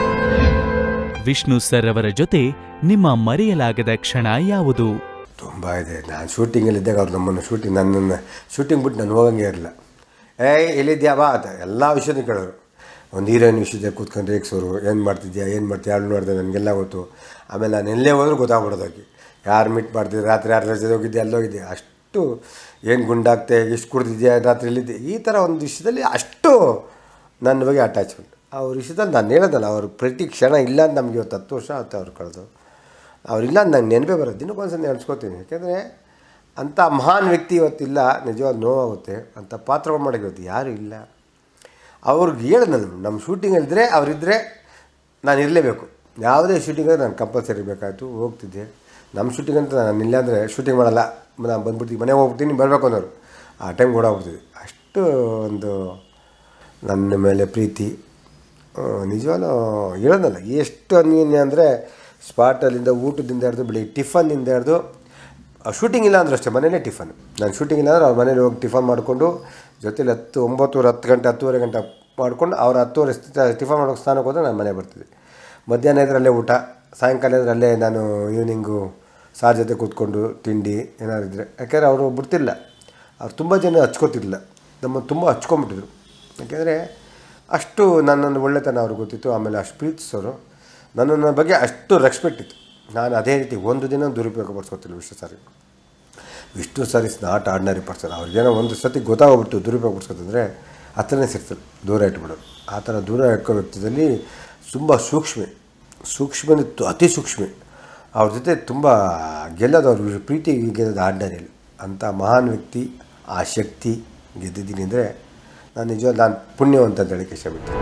ವಿಷ್ಣು ಸರ್ ಅವರ ಜೊತೆ ನಿಮ್ಮ ಮರೆಯಲಾಗದ ಕ್ಷಣ ಯಾವುದು ತುಂಬ ಇದೆ ನಾನು ಶೂಟಿಂಗಲ್ಲಿದ್ದಾಗ ಅವ್ರು ನಮ್ಮನ್ನು ಶೂಟಿಂಗ್ ನನ್ನನ್ನು ಶೂಟಿಂಗ್ ಬಿಟ್ಟು ನಾನು ಹೋಗಂಗೆ ಇರಲಿಲ್ಲ ಏಯ್ ಎಲ್ಲಿದ್ಯಾ ಬಾ ಅಂತ ಎಲ್ಲ ವಿಷಯನೂ ಕೇಳೋರು ಒಂದು ಹೀರೋಯಿನ್ ವಿಷಯದಾಗ ಕೂತ್ಕೊಂಡು ರೇಗ್ಸೋರು ಏನು ಮಾಡ್ತಿದ್ಯಾ ಏನು ಮಾಡ್ತೀಯ ಯಾರು ನೋಡಿದೆ ನನಗೆಲ್ಲ ಗೊತ್ತು ಆಮೇಲೆ ನಾನು ಎಲ್ಲೇ ಹೋದ್ರೂ ಗೊತ್ತಾಗ್ಬಿಡೋದು ಹೋಗಿ ಯಾರು ಮೀಟ್ ಮಾಡ್ತಿದ್ದೆ ರಾತ್ರಿ ಯಾರು ಜೊತೆ ಹೋಗಿದ್ದೆ ಅಲ್ಲೋಗಿದ್ದೆ ಅಷ್ಟು ಏನು ಗುಂಡಾಗ್ತೆ ಎಷ್ಟು ಕುಡ್ದಿದ್ಯಾ ರಾತ್ರಿ ಎಲ್ಲಿದ್ದೆ ಈ ಥರ ಒಂದು ವಿಷಯದಲ್ಲಿ ಅಷ್ಟು ನನ್ನ ಬಗ್ಗೆ ಅಟ್ಯಾಚ್ಮೆಂಟ್ ಅವ್ರ ವಿಷಯದಲ್ಲಿ ನಾನು ಹೇಳೋದಲ್ಲ ಅವ್ರ ಪ್ರತಿ ಕ್ಷಣ ಇಲ್ಲ ಅಂತ ನಮಗೆ ಇವತ್ತು ಹತ್ತು ವರ್ಷ ಆಯ್ತು ಅವ್ರು ಕಳೆದು ಅವರಿಲ್ಲ ಅಂತ ನಂಗೆ ನೆನಪೇ ಬರೋದು ದಿನಕ್ಕೊಂದ್ಸಲ ನೆನೆಸ್ಕೋತೀನಿ ಯಾಕೆಂದರೆ ಅಂಥ ಮಹಾನ್ ವ್ಯಕ್ತಿ ಇವತ್ತಿಲ್ಲ ನಿಜವಾದ ನೋವಾಗುತ್ತೆ ಅಂಥ ಪಾತ್ರಗಳು ಮಾಡೋಕ್ಕೆ ಇವತ್ತು ಯಾರೂ ಇಲ್ಲ ಅವ್ರಿಗೆ ಹೇಳಿದ್ ನಾನು ನಮ್ಮ ಶೂಟಿಂಗಲ್ಲಿದ್ದರೆ ಅವರಿದ್ದರೆ ನಾನು ಇರಲೇಬೇಕು ಯಾವುದೇ ಶೂಟಿಂಗಲ್ಲಿ ನಾನು ಕಂಪಲ್ಸರಿ ಬೇಕಾಯಿತು ಹೋಗ್ತಿದ್ದೆ ನಮ್ಮ ಶೂಟಿಂಗ್ ಅಂತ ನಾನು ಇಲ್ಲ ಅಂದರೆ ಶೂಟಿಂಗ್ ಮಾಡಲ್ಲ ನಾನು ಬಂದ್ಬಿಡ್ತೀನಿ ಮನೆಗೆ ಹೋಗ್ಬಿಡ್ತೀನಿ ಬರಬೇಕು ಅನ್ನೋರು ಆ ಟೈಮ್ ಓಡಾಗ್ಬಿಡ್ತಿದ್ದೆ ಅಷ್ಟು ಒಂದು ನನ್ನ ಮೇಲೆ ಪ್ರೀತಿ ನಿಜವಾಗ್ಲೂ ಹೇಳೋದಲ್ಲ ಎಷ್ಟು ಅನ್ಯೋನ್ಯ ಅಂದರೆ ಸ್ಪಾಟಲ್ಲಿಂದ ಊಟದಿಂದ ಹಿಡಿದು ಬೆಳಿಗ್ಗೆ ಟಿಫನ್ನಿಂದ ಹಿಡಿದು ಶೂಟಿಂಗ್ ಇಲ್ಲ ಅಂದ್ರೆ ಅಷ್ಟೇ ಮನೇಲೇ ಟಿಫನ್ ನಾನು ಶೂಟಿಂಗ್ ಇಲ್ಲ ಅಂದ್ರೆ ಅವ್ರ ಮನೇಲಿ ಹೋಗಿ ಟಿಫನ್ ಮಾಡಿಕೊಂಡು ಜೊತೆಲಿ ಹತ್ತು ಒಂಬತ್ತುವರೆ ಹತ್ತು ಗಂಟೆ ಹತ್ತುವರೆ ಗಂಟೆ ಮಾಡ್ಕೊಂಡು ಅವ್ರ ಹತ್ತುವರೆ ಟಿಫನ್ ಮಾಡೋಕೆ ಸ್ನಾನಕ್ಕೆ ಹೋದ್ರೆ ನಾನು ಮನೆ ಬರ್ತಿದ್ದೆ ಮಧ್ಯಾಹ್ನ ಇದ್ರೆ ಅಲ್ಲೇ ಊಟ ಸಾಯಂಕಾಲ ಇದ್ರೆ ಅಲ್ಲೇ ನಾನು ಈವ್ನಿಂಗು ಸಾರ್ ಜೊತೆ ಕೂತ್ಕೊಂಡು ತಿಂಡಿ ಏನಾದ್ರು ಇದ್ದರೆ ಯಾಕೆಂದರೆ ಅವರು ಬಿಡ್ತಿಲ್ಲ ಅವ್ರು ತುಂಬ ಜನ ಹಚ್ಕೋತಿರ್ಲಿಲ್ಲ ನಮ್ಮ ತುಂಬ ಹಚ್ಕೊಂಬಿಟ್ಟಿದ್ರು ಯಾಕೆಂದರೆ ಅಷ್ಟು ನನ್ನನ್ನು ಒಳ್ಳೆತನ ಅವ್ರಿಗೆ ಗೊತ್ತಿತ್ತು ಆಮೇಲೆ ಅಷ್ಟು ಪ್ರೀತಿಸೋರು ನನ್ನನ್ನು ಬಗ್ಗೆ ಅಷ್ಟು ರೆಸ್ಪೆಕ್ಟ್ ಇತ್ತು ನಾನು ಅದೇ ರೀತಿ ಒಂದು ದಿನ ದುರುಪಯೋಗ ಪಡಿಸ್ಕೊತಿಲ್ಲ Vishnu sir Vishnu sir is not ordinary person ಅವ್ರಿಗೇನೋ ಒಂದು ಸತಿ ಗೊತ್ತಾಗ್ಬಿಟ್ಟು ದುರುಪಯೋಗ ಪಡಿಸ್ಕೊತಂದರೆ ಹತ್ರನೇ ಸಿಗ್ತದೆ ದೂರ ಇಟ್ಬಿಡೋರು ಆ ಥರ ದೂರ ಇಟ್ಕೋ ವ್ಯಕ್ತಿಯಲ್ಲಿ ತುಂಬ ಸೂಕ್ಷ್ಮೆ ಸೂಕ್ಷ್ಮ ಅತಿ ಸೂಕ್ಷ್ಮೆ ಅವ್ರ ಜೊತೆ ತುಂಬ ಗೆಲ್ಲೋದು ಅವ್ರ ಪ್ರೀತಿ ಗೆಲ್ಲೋದು ಆರ್ಡಿನರಿಯಲ್ಲಿ ಅಂಥ ಮಹಾನ್ ವ್ಯಕ್ತಿ ಆ ಶಕ್ತಿ ಗೆದ್ದಿದ್ದೀನಿ ಅಂದರೆ ನಾನು ನಿಜವಾಗ್ಲೂ ನಾನು ಪುಣ್ಯವಂತ ಅಂತ ಹೇಳಕ್ಕೆ ಇಷ್ಟಪಡ್ತೀನಿ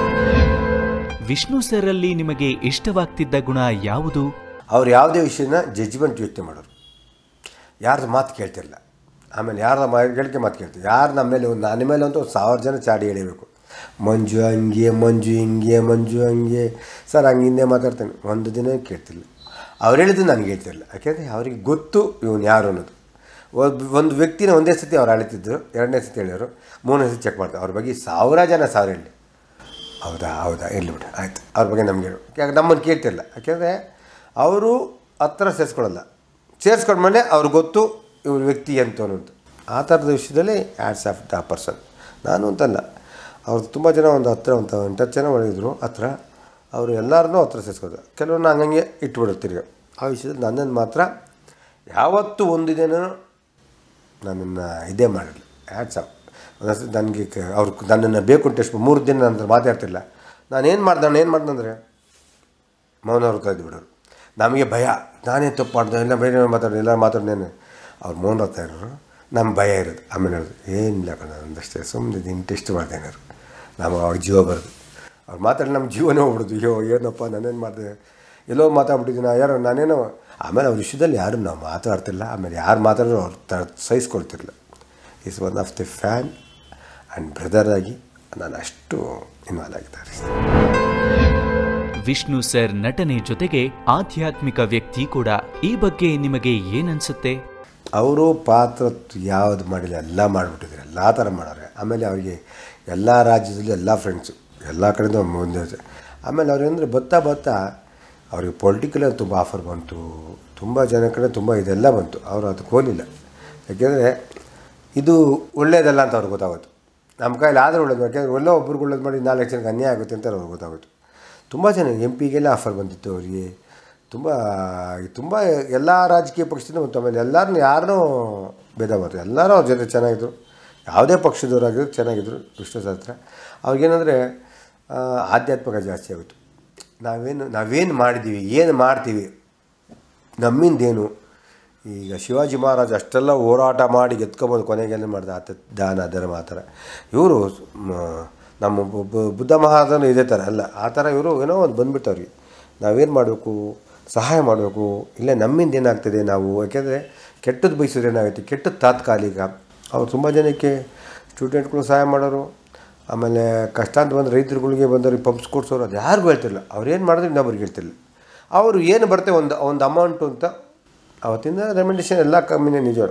ವಿಷ್ಣು ಸರ್ ಅಲ್ಲಿ ನಿಮಗೆ ಇಷ್ಟವಾಗ್ತಿದ್ದ ಗುಣ ಯಾವುದು ಅವ್ರು ಯಾವುದೇ ವಿಷಯನ ಜಡ್ಜ್ಮೆಂಟ್ ಯೋಚನೆ ಮಾಡೋರು ಯಾರ್ದು ಮಾತು ಕೇಳ್ತಿರಲಿಲ್ಲ ಆಮೇಲೆ ಯಾರ ಹೇಳಿಕೆ ಮಾತು ಕೇಳ್ತೀವಿ ಯಾರು ನಮ್ಮ ಮೇಲೆ ಒಂದು ನನ್ನ ಮೇಲೆ ಅಂತೂ ಒಂದು ಸಾವಿರ ಜನ ಚಾಡಿ ಎಳಿಬೇಕು ಮಂಜು ಹಂಗೆ ಮಂಜು ಹಿಂಗೆ ಮಂಜು ಹಂಗೆ ಸರ್ ಹಂಗೆ ಹಿಂದೆ ಮಾತಾಡ್ತಾನೆ ಒಂದು ದಿನ ಕೇಳ್ತಿಲ್ಲ ಅವ್ರು ಹೇಳಿದ್ದು ನನಗೆ ಹೇಳ್ತಿರಲಿಲ್ಲ ಯಾಕೆಂದರೆ ಅವ್ರಿಗೆ ಗೊತ್ತು ಇವನು ಯಾರು ಅನ್ನೋದು ಒಬ್ಬ ಒಂದು ವ್ಯಕ್ತಿನ ಒಂದೇ ಸತಿ ಅವ್ರು ಅಳಿತಿದ್ರು ಎರಡನೇ ಸತಿ ಹೇಳಿದ್ರು ಮೂರನೇ ಸತಿ ಚೆಕ್ ಮಾಡ್ತಾರೆ ಅವ್ರ ಬಗ್ಗೆ ಸಾವಿರ ಜನ ಸಾವಿರ ಹೇಳಿ ಹೌದಾ ಹೌದಾ ಇರಲಿ ಬಿಡು ಆಯ್ತು ಅವ್ರ ಬಗ್ಗೆ ನಮಗೆ ಹೇಳು ಯಾಕೆ ನಮ್ಮನ್ನು ಕೇಳ್ತಿರಲ್ಲ ಯಾಕೆಂದರೆ ಅವರು ಹತ್ರ ಸೇರಿಸ್ಕೊಳ್ಳಲ್ಲ ಸೇರಿಸ್ಕೊಂಡ್ಮೇಲೆ ಅವ್ರಿಗೆ ಗೊತ್ತು ಇವ್ರ ವ್ಯಕ್ತಿ ಅಂತ ಅನ್ನೋದು ಆ ಥರದ ವಿಷಯದಲ್ಲಿ ಆ್ಯಡ್ಸ್ ಆಫ್ ದ ಪರ್ಸನ್ ನಾನು ಅಂತಲ್ಲ ಅವ್ರು ತುಂಬ ಜನ ಒಂದು ಹತ್ರ ಒಂದು ಎಂಟತ್ತು ಜನ ಒಳಗಿದ್ರು ಹತ್ರ ಅವರು ಎಲ್ಲರನ್ನೂ ಹತ್ರ ಸೇರಿಸ್ಕೋದು ಕೆಲವ್ರನ್ನ ಹಂಗಂಗೆ ಇಟ್ಬಿಡೋರು ತಿರ್ಗಿ ಆ ವಿಷಯದಲ್ಲಿ ನನ್ನನ್ನು ಮಾತ್ರ ಯಾವತ್ತೂ ಒಂದು ದಿನ ನನ್ನನ್ನು ಇದೇ ಮಾಡಿರಲಿ ಆ್ಯಡ್ಸ್ ಆಫ್ ಒಂದೊಂದ್ಸತಿ ನನಗೆ ಅವ್ರು ನನ್ನನ್ನು ಬೇಕು ಅಂತ ಎಷ್ಟು ಮೂರು ದಿನ ನಂತರ ಮಾತಾಡ್ತಿಲ್ಲ ನಾನು ಏನು ಮಾಡ್ದೆ ನಾನು ಏನು ಮಾಡ್ದೆ ಅಂದರೆ ಮೌನ ಹೊರ್ತಾ ಇದ್ದು ಬಿಡೋರು ನಮಗೆ ಭಯ ನಾನೇ ತಪ್ಪು ಮಾಡ್ದೆ ಎಲ್ಲ ಬೇರೆ ಮಾತಾಡೋದು ಎಲ್ಲ ಮಾತಾಡ್ದೇನೆ ಅವ್ರು ಮೌನ ಹೊರ್ತಾ ಇರೋರು ನಮ್ಮ ಭಯ ಇರೋದು ಆಮೇಲೆ ಹೇಳೋದು ಏನಿಲ್ಲ ಕಣ ಒಂದಷ್ಟೇ ಸುಮ್ಮನೆ ದಿನ ಟೆಸ್ಟ್ ಮಾಡ್ದೆ ಏನಾರು ನಮಗೆ ಅವಾಗ ಜೀವ ಬರೋದು ಅವ್ರು ಮಾತಾಡಿ ನಮ್ಮ ಜೀವನೇ ಹೋಗ್ಬಿಡೋದು ಅಯ್ಯೋ ಏನಪ್ಪ ನಾನೇನು ಮಾಡಿದೆ ಎಲ್ಲೋ ಮಾತಾಡ್ಬಿಟ್ಟಿದ್ದೀನಿ ಯಾರೋ ನಾನೇನೋ ಆಮೇಲೆ ಅವ್ರ ವಿಷಯದಲ್ಲಿ ಯಾರು ನಾವು ಮಾತಾಡ್ತಿಲ್ಲ ಆಮೇಲೆ ಯಾರು ಮಾತಾಡಿದ್ರು ಅವ್ರು ತ ಸಹಿಸ್ಕೊಳ್ತಿರಲಿಲ್ಲ is one of the fan and brother ಆಗಿ ನಾನು ಅಷ್ಟು ಇನ್ವಾಲ್ವ್ ಆಗಿದ್ದಾರೆ ವಿಷ್ಣು ಸರ್ ನಟನೆ ಜೊತೆಗೆ ಆಧ್ಯಾತ್ಮಿಕ ವ್ಯಕ್ತಿ ಕೂಡ ಈ ಬಗ್ಗೆ ನಿಮಗೆ ಏನನ್ಸುತ್ತೆ ಅವರು ಪಾತ್ರ ಯಾವ್ದು ಮಾಡಿಲ್ಲ ಎಲ್ಲ ಮಾಡಿಬಿಟ್ಟಿದ್ರು ಎಲ್ಲ ಥರ ಮಾಡೋರೆ ಆಮೇಲೆ ಅವರಿಗೆ ಎಲ್ಲ ರಾಜ್ಯದಲ್ಲೂ ಎಲ್ಲ ಫ್ರೆಂಡ್ಸು ಎಲ್ಲ ಕಡೆಯಿಂದ ಮುಂದೆ ಆಮೇಲೆ ಅವ್ರು ಅಂದರೆ ಬತ್ತಾ ಬತ್ತಾ ಅವ್ರಿಗೆ ಪೊಲಿಟಿಕಲ್ ತುಂಬ ಆಫರ್ ಬಂತು ತುಂಬ ಜನ ಕಡೆ ತುಂಬ ಇದೆಲ್ಲ ಬಂತು ಅವರು ಅದಕ್ಕೆ ಹೋಗಲಿಲ್ಲ ಯಾಕೆಂದರೆ ಇದು ಒಳ್ಳೇದಲ್ಲ ಅಂತ ಅವ್ರಿಗೆ ಗೊತ್ತಾಗೋದು ನಮ್ಮ ಕೈಲಿ ಆದರೂ ಒಳ್ಳೇದು ಯಾಕೆಂದರೆ ಒಳ್ಳೆ ಒಬ್ರಿಗೆ ಒಳ್ಳೇದು ಮಾಡಿ ನಾಲ್ಕು ಜನಕ್ಕೆ ಅನ್ಯಾಯ ಆಗುತ್ತೆ ಅಂತ ಅವ್ರಿಗೆ ಗೊತ್ತಾಗೋದು ತುಂಬ ಜನ ಎಂ ಪಿಗೆಲ್ಲ ಆಫರ್ ಬಂದಿತ್ತು ಅವರಿಗೆ ತುಂಬ ತುಂಬ ಎಲ್ಲ ರಾಜಕೀಯ ಪಕ್ಷದಿಂದ ಬಂತು ಆಮೇಲೆ ಎಲ್ಲರನ್ನೂ ಯಾರನ್ನೂ ಭೇದ ಮಾಡ್ತಾರೆ ಎಲ್ಲರೂ ಅವ್ರ ಜೊತೆ ಚೆನ್ನಾಗಿದ್ರು ಯಾವುದೇ ಪಕ್ಷದವರಾಗಿದ್ರು ಚೆನ್ನಾಗಿದ್ರು ವಿಷ್ಣು ಸಹಸ್ರ ಅವ್ರಿಗೇನಂದರೆ ಆಧ್ಯಾತ್ಮಿಕ ಜಾಸ್ತಿ ಆಗುತ್ತೆ ನಾವೇನು ನಾವೇನು ಮಾಡಿದ್ದೀವಿ ಏನು ಮಾಡ್ತೀವಿ ನಮ್ಮಿಂದೇನು ಈಗ ಶಿವಾಜಿ ಮಹಾರಾಜ ಅಷ್ಟೆಲ್ಲ ಹೋರಾಟ ಮಾಡಿ ಗೆದ್ಕೊಬೋದು ಕೊನೆಗೆಲ್ಲ ಮಾಡ್ದೆ ಆತ ದಾನ ಧರ್ಮ ಆ ಥರ ಇವರು ನಮ್ಮ ಬು- ಬು- ಬುದ್ಧ ಮಹಾರಾಜನು ಇದೇ ಥರ ಅಲ್ಲ ಆ ಥರ ಇವರು ಏನೋ ಒಂದು ಬಂದ್ಬಿಟ್ಟು ಅವ್ರಿಗೆ ನಾವೇನು ಮಾಡಬೇಕು ಸಹಾಯ ಮಾಡಬೇಕು ಇಲ್ಲ ನಮ್ಮಿಂದ ಏನಾಗ್ತದೆ ನಾವು ಯಾಕೆಂದರೆ ಕೆಟ್ಟದ್ದು ಬಯಸಿದ್ರೆ ಏನಾಗುತ್ತೆ ಕೆಟ್ಟದ್ದು ತಾತ್ಕಾಲಿಕ ಅವ್ರು ತುಂಬ ಜನಕ್ಕೆ ಸ್ಟೂಡೆಂಟ್ಗಳು ಸಹಾಯ ಮಾಡೋರು ಆಮೇಲೆ ಕಷ್ಟ ಅಂತ ಬಂದು ರೈತರುಗಳಿಗೆ ಬಂದವ್ರಿಗೆ ಪಂಪ್ಸ್ ಕೊಡ್ಸೋರು ಅದು ಯಾರಿಗೂ ಹೇಳ್ತಿರಲಿಲ್ಲ ಅವ್ರು ಏನು ಮಾಡಿದ್ರು ಇನ್ನೊಬ್ರಿಗೆ ಹೇಳ್ತಿರಲಿಲ್ಲ ಅವರು ಏನು ಬರುತ್ತೆ ಒಂದು ಒಂದು ಅಮೌಂಟು ಅಂತ ಅವತ್ತಿಂದ ರೆಮಿಡೇಷನ್ ಎಲ್ಲ ಕಮ್ಮಿನೇ ನಿಜ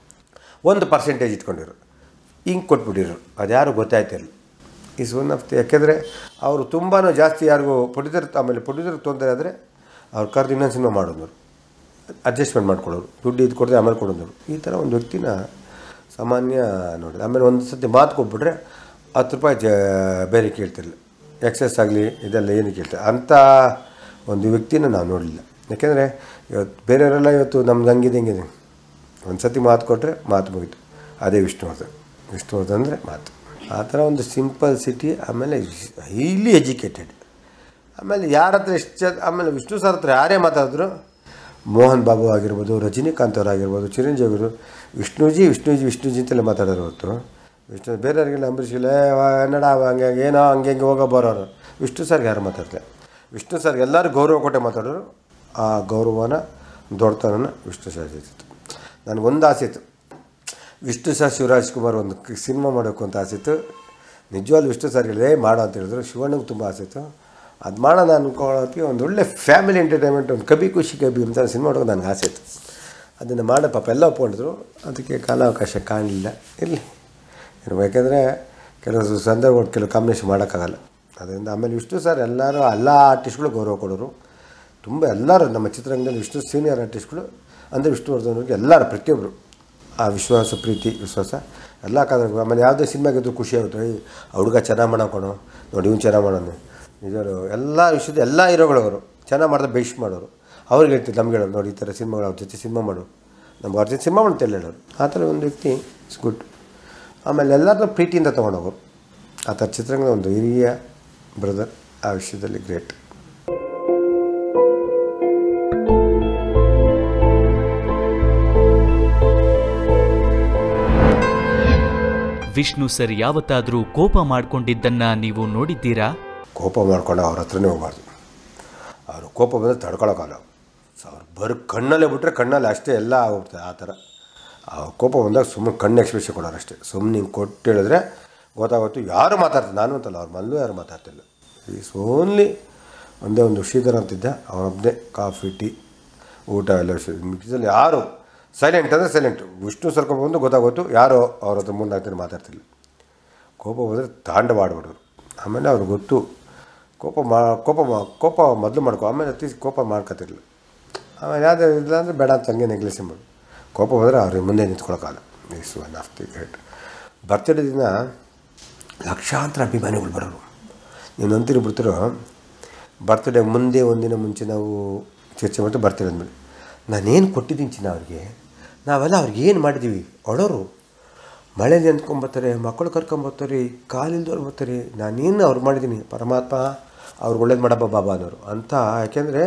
ಒಂದು ಪರ್ಸೆಂಟೇಜ್ ಇಟ್ಕೊಂಡಿರು ಹಿಂಗೆ ಕೊಟ್ಬಿಟ್ಟಿರು ಅದು ಯಾರು ಗೊತ್ತಾಯ್ತಿರಲಿಲ್ಲ ಈಸ್ ಒನ್ ಆಫ್ ದಿ ಯಾಕೆಂದರೆ ಅವರು ತುಂಬಾ ಜಾಸ್ತಿ ಯಾರಿಗೂ ಪ್ರೊಡ್ಯೂಸರ್ ಆಮೇಲೆ ಪ್ರೊಡ್ಯೂಸರ್ ತೊಂದರೆ ಆದರೆ ಅವ್ರು ಕರೆದು ಇನ್ನೊಂದು ಸಿನಿಮಾ ಮಾಡೋದು ಅಡ್ಜಸ್ಟ್ಮೆಂಟ್ ಮಾಡ್ಕೊಳ್ಳೋರು ದುಡ್ಡು ಇದು ಕೊಡದೆ ಆಮೇಲೆ ಕೊಡೋದು ಈ ಥರ ಒಂದು ವ್ಯಕ್ತಿನ ಸಾಮಾನ್ಯ ನೋಡಿ ಆಮೇಲೆ ಒಂದು ಸತಿ ಮಾತು ಕೊಟ್ಬಿಟ್ರೆ ಹತ್ತು ರೂಪಾಯಿ ಜ ಬೇರೆ ಕೇಳ್ತಿರಲಿಲ್ಲ ಎಕ್ಸಸ್ ಆಗಲಿ ಇದೆಲ್ಲ ಏನು ಕೇಳ್ತಾರೆ ಅಂಥ ಒಂದು ವ್ಯಕ್ತಿನ ನಾವು ನೋಡಲಿಲ್ಲ ಯಾಕೆಂದರೆ ಇವತ್ತು ಬೇರೆಯವರೆಲ್ಲ ಇವತ್ತು ನಮ್ದು ಹಂಗಿದೆ ಹಿಂಗಿದೆ ಒಂದು ಸತಿ ಮಾತು ಕೊಟ್ಟರೆ ಮಾತು ಮುಗೀತು ಅದೇ ವಿಷ್ಣುವರ್ಧನ್ ವಿಷ್ಣುವರ್ಧನ್ ಅಂದರೆ ಮಾತು ಆ ಥರ ಒಂದು ಸಿಂಪಲ್ ಸಿಟಿ ಆಮೇಲೆ ಹೈಲಿ ಎಜುಕೇಟೆಡ್ ಆಮೇಲೆ ಯಾರ ಹತ್ರ ಎಷ್ಟು ಜನ ಆಮೇಲೆ ವಿಷ್ಣು ಸರ್ ಹತ್ರ ಯಾರೇ ಮಾತಾಡಿದ್ರು ಮೋಹನ್ ಬಾಬು ಆಗಿರ್ಬೋದು ರಜನಿಕಾಂತ್ ಅವ್ರು ಆಗಿರ್ಬೋದು ಚಿರಂಜೀವಿ ಅವರು ವಿಷ್ಣುಜಿ ವಿಷ್ಣುಜಿ ವಿಷ್ಣುಜಿ ಅಂತೆಲ್ಲ ಮಾತಾಡೋರು ಹೊರತು ವಿಷ್ಣು ಬೇರೆಯವ್ರಿಗೆಲ್ಲ ಅಂಬರೀಷ್ ಇಲ್ಲ ಏ, ವ- ಕನ್ನಡ ಹಂಗೆ ಹಂಗೆ ಏನೋ ಹಂಗೆ ಹಂಗೆ ಹೋಗೋ ಬರೋರು ವಿಷ್ಣು ಸರ್ಗೆ ಯಾರು ಮಾತಾಡ್ತಾರೆ ವಿಷ್ಣು ಸರ್ಗೆ ಎಲ್ಲರೂ ಗೌರವ ಕೊಟ್ಟೆ ಮಾತಾಡೋರು ಆ ಗೌರವನ ದೊಡ್ಡತನನ ವಿಷ್ಣು ಸರ್ ಇತ್ತು ನನಗೊಂದು ಆಸೆ ಇತ್ತು ವಿಷ್ಣು ಸರ್ ಶಿವರಾಜ್ ಕುಮಾರ್ ಒಂದು ಕ- ಸಿನಿಮಾ ಮಾಡಬೇಕು ಅಂತ ಆಸೆ ಇತ್ತು ನಿಜವಾಗ್ಲೂ ವಿಷ್ಣು ಸರ್ ಹೇಳಿದೆ ಮಾಡೋ ಅಂತ ಹೇಳಿದ್ರು ಶಿವಣ್ಣಗೆ ತುಂಬ ಆಸೆ ಇತ್ತು ಅದು ಮಾಡೋಣ ಅನ್ಕೊಳ್ಳೋಕ್ಕೆ ಒಂದು ಒಳ್ಳೆ ಫ್ಯಾಮಿಲಿ ಎಂಟರ್ಟೈನ್ಮೆಂಟ್ ಒಂದು ಕಬಿ ಖುಷಿ ಕಬಿ ಅಂತ ಸಿನಿಮಾ ಮಾಡೋಕೆ ನನಗೆ ಆಸೆ ಇತ್ತು ಅದನ್ನು ಮಾಡೋ ಪಾಪ ಎಲ್ಲ ಒಪ್ಕೊಂಡಿದ್ರು ಅದಕ್ಕೆ ಕಾಲಾವಕಾಶ ಕಾಣಲಿಲ್ಲ ಇರಲಿ ಯಾಕೆಂದರೆ ಕೆಲವು ಸಂದರ್ಭಗಳು ಕೆಲವು ಕಾಂಬಿನೇಷನ್ ಮಾಡೋಕ್ಕಾಗಲ್ಲ ಅದರಿಂದ ಆಮೇಲೆ ವಿಷ್ಣು ಸರ್ ಎಲ್ಲರೂ ಎಲ್ಲ ಆರ್ಟಿಸ್ಟ್ಗಳು ಗೌರವ ಕೊಡೋರು ತುಂಬ ಎಲ್ಲರೂ ನಮ್ಮ ಚಿತ್ರರಂಗದಲ್ಲಿ ವಿಷ್ಣು ಸೀನಿಯರ್ ಆರ್ಟಿಸ್ಟ್ಗಳು ಅಂದರೆ ವಿಷ್ಣುವರ್ಧನ್ಗೆ ಎಲ್ಲರೂ ಪ್ರತಿಯೊಬ್ಬರು ಆ ವಿಶ್ವಾಸ ಪ್ರೀತಿ ವಿಶ್ವಾಸ ಎಲ್ಲ ಕಾಲ ಆಮೇಲೆ ಯಾವುದೇ ಸಿನಿಮಾಗಿದ್ರು ಖುಷಿ ಆಗುತ್ತೆ ಏಯ್ ಆ ಹುಡುಗ ಚೆನ್ನಾಗಿ ಮಾಡೋಕೊಣೋ ನೋಡಿ ಇವ್ನು ಚೆನ್ನಾಗಿ ಮಾಡೋನು ನಿಜರು ಎಲ್ಲ ವಿಷಯದ ಎಲ್ಲ ಹೀರೋಗಳು ಅವರು ಚೆನ್ನಾಗಿ ಮಾಡಿದ್ರೆ ಬೆಸ್ಟ್ ಮಾಡೋರು ಅವ್ರಿಗೆ ಹೇಳ್ತಿದ್ರು ನಮ್ಗೆ ಹೇಳೋರು ನೋಡಿ ಈ ಥರ ಸಿನಿಮಾಗಳು ಅವ್ರ ಜೊತೆ ಸಿನಿಮಾ ಮಾಡು ನಮ್ಗೆ ಅವ್ರ ಜೊತೆ ಸಿನಿಮಾ ಮಾಡ್ತಾ ಹೇಳೋರು ಆ ಥರ ಒಂದು ವ್ಯಕ್ತಿ ಇಟ್ಸ್ ಗುಡ್ ಆಮೇಲೆ ಎಲ್ಲರನ್ನೂ ಪ್ರೀತಿಯಿಂದ ತೊಗೊಂಡೋಗೋರು ಆ ಥರ ಚಿತ್ರರಂಗದ ಒಂದು ಹಿರಿಯ ಬ್ರದರ್ ಆ ವಿಷಯದಲ್ಲಿ ಗ್ರೇಟ್ ವಿಷ್ಣು ಸರ್ ಯಾವತ್ತಾದ್ರೂ ಕೋಪ ಮಾಡ್ಕೊಂಡಿದ್ದನ್ನ ನೀವು ನೋಡಿದ್ದೀರಾ ಕೋಪ ಮಾಡ್ಕೊಂಡು ಅವ್ರ ಹತ್ರನೇ ಹೋಗ್ಬಾರ್ದು ಅವರು ಕೋಪ ಬಂದರೆ ತಡ್ಕೊಳಕ್ಕಾಗಲ್ಲ ಸೊ ಅವ್ರು ಬರೀ ಕಣ್ಣಲ್ಲೇ ಬಿಟ್ಟರೆ ಕಣ್ಣಲ್ಲಿ ಅಷ್ಟೇ ಎಲ್ಲ ಆಗೋಗ್ತದೆ ಆ ಥರ ಆ ಕೋಪ ಬಂದಾಗ ಸುಮ್ಮನೆ ಕಣ್ಣು ಎಕ್ಸ್ಪ್ರೆಷನ್ ಕೊಡೋರು ಅಷ್ಟೇ ಸುಮ್ಮನೆ ಹಿಂಗೆ ಕೊಟ್ಟು ಹೇಳಿದ್ರೆ ಗೊತ್ತಾಗುತ್ತೆ ಯಾರು ಮಾತಾಡ್ತಾರೆ ನಾನು ಅಂತಲ್ಲ ಅವ್ರ ಮಲ್ಲೂ ಯಾರು ಮಾತಾಡ್ತಿಲ್ಲ ಈಸ್ ಓನ್ಲಿ ಒಂದೇ ಒಂದು ಶ್ರೀಧರ್ ಅಂತಿದ್ದ ಅವನೊಬ್ಬನೇ ಕಾಫಿ ಟೀ ಊಟ ಎಲ್ಲ ಮಿಕ್ಸಲ್ಲಿ ಯಾರು ಸೈಲೆಂಟ್ ಅಂದರೆ ಸೈಲೆಂಟ್ ವಿಷ್ಣು ಸರ್ಕೊಂಡು ಬಂದು ಗೊತ್ತಾಗೋತು ಯಾರು ಅವ್ರ ಹತ್ರ ಮುಂದೆ ಆಗ್ತಾರೆ ಮಾತಾಡ್ತಿಲ್ಲ ಕೋಪ ಬಂದರೆ ತಾಂಡವ ಆಡ್ಬಿಡೋರು ಆಮೇಲೆ ಅವ್ರಿಗೆ ಗೊತ್ತು ಕೋಪ ಮಾ ಕೋಪ ಮಾ ಕೋಪ ಮೊದಲು ಮಾಡ್ಕೊ ಆಮೇಲೆ ಅತಿ ಕೋಪ ಮಾಡ್ಕೊತಿರ್ಲಿಲ್ಲ ಆಮೇಲೆ ಯಾವುದೇ ಇಲ್ಲ ಅಂದರೆ ಬೇಡ ಅಂತ ಹಂಗೆ ನೆಗ್ಲೆಸಿ ಮಾಡು ಕೋಪ ಬಂದರೆ ಅವ್ರಿಗೆ ಮುಂದೆ ನಿಂತ್ಕೊಳಕ್ಕಾಗಲ್ಲ is one of the great birthday ದಿನ ಲಕ್ಷಾಂತರ ಅಭಿಮಾನಿಗಳು ಬರೋರು ನೀವು ನಂತಿರು ಬಿಡ್ತಿರೋ ಬರ್ತ್ಡೇ ಮುಂದೆ ಒಂದಿನ ಮುಂಚೆ ನಾವು ಚರ್ಚೆ ಮಾಡ್ತೀವಿ ಬರ್ತ್ಡೇ ಅಂದಮೇಲೆ ನಾನೇನು ಕೊಟ್ಟಿದ್ದೀನಿ ಚಿನ್ನ ಅವ್ರಿಗೆ ನಾವೆಲ್ಲ ಅವ್ರಿಗೆ ಏನು ಮಾಡಿದ್ದೀವಿ ಅಳೋರು ಮಳೇಲಿ ಅಂದ್ಕೊಂಬರ್ತಾರೆ ಮಕ್ಕಳು ಕರ್ಕೊಂಬರ್ತಾರೆ ಕಾಲಿಲ್ದವ್ರು ಬರ್ತಾರೆ ನಾನೇನು ಅವ್ರು ಮಾಡಿದ್ದೀನಿ ಪರಮಾತ್ಮ ಅವ್ರಿಗೆ ಒಳ್ಳೇದು ಮಾಡಬ್ಬ ಬಾಬಾ ಅನ್ನೋರು ಅಂತ ಯಾಕೆಂದರೆ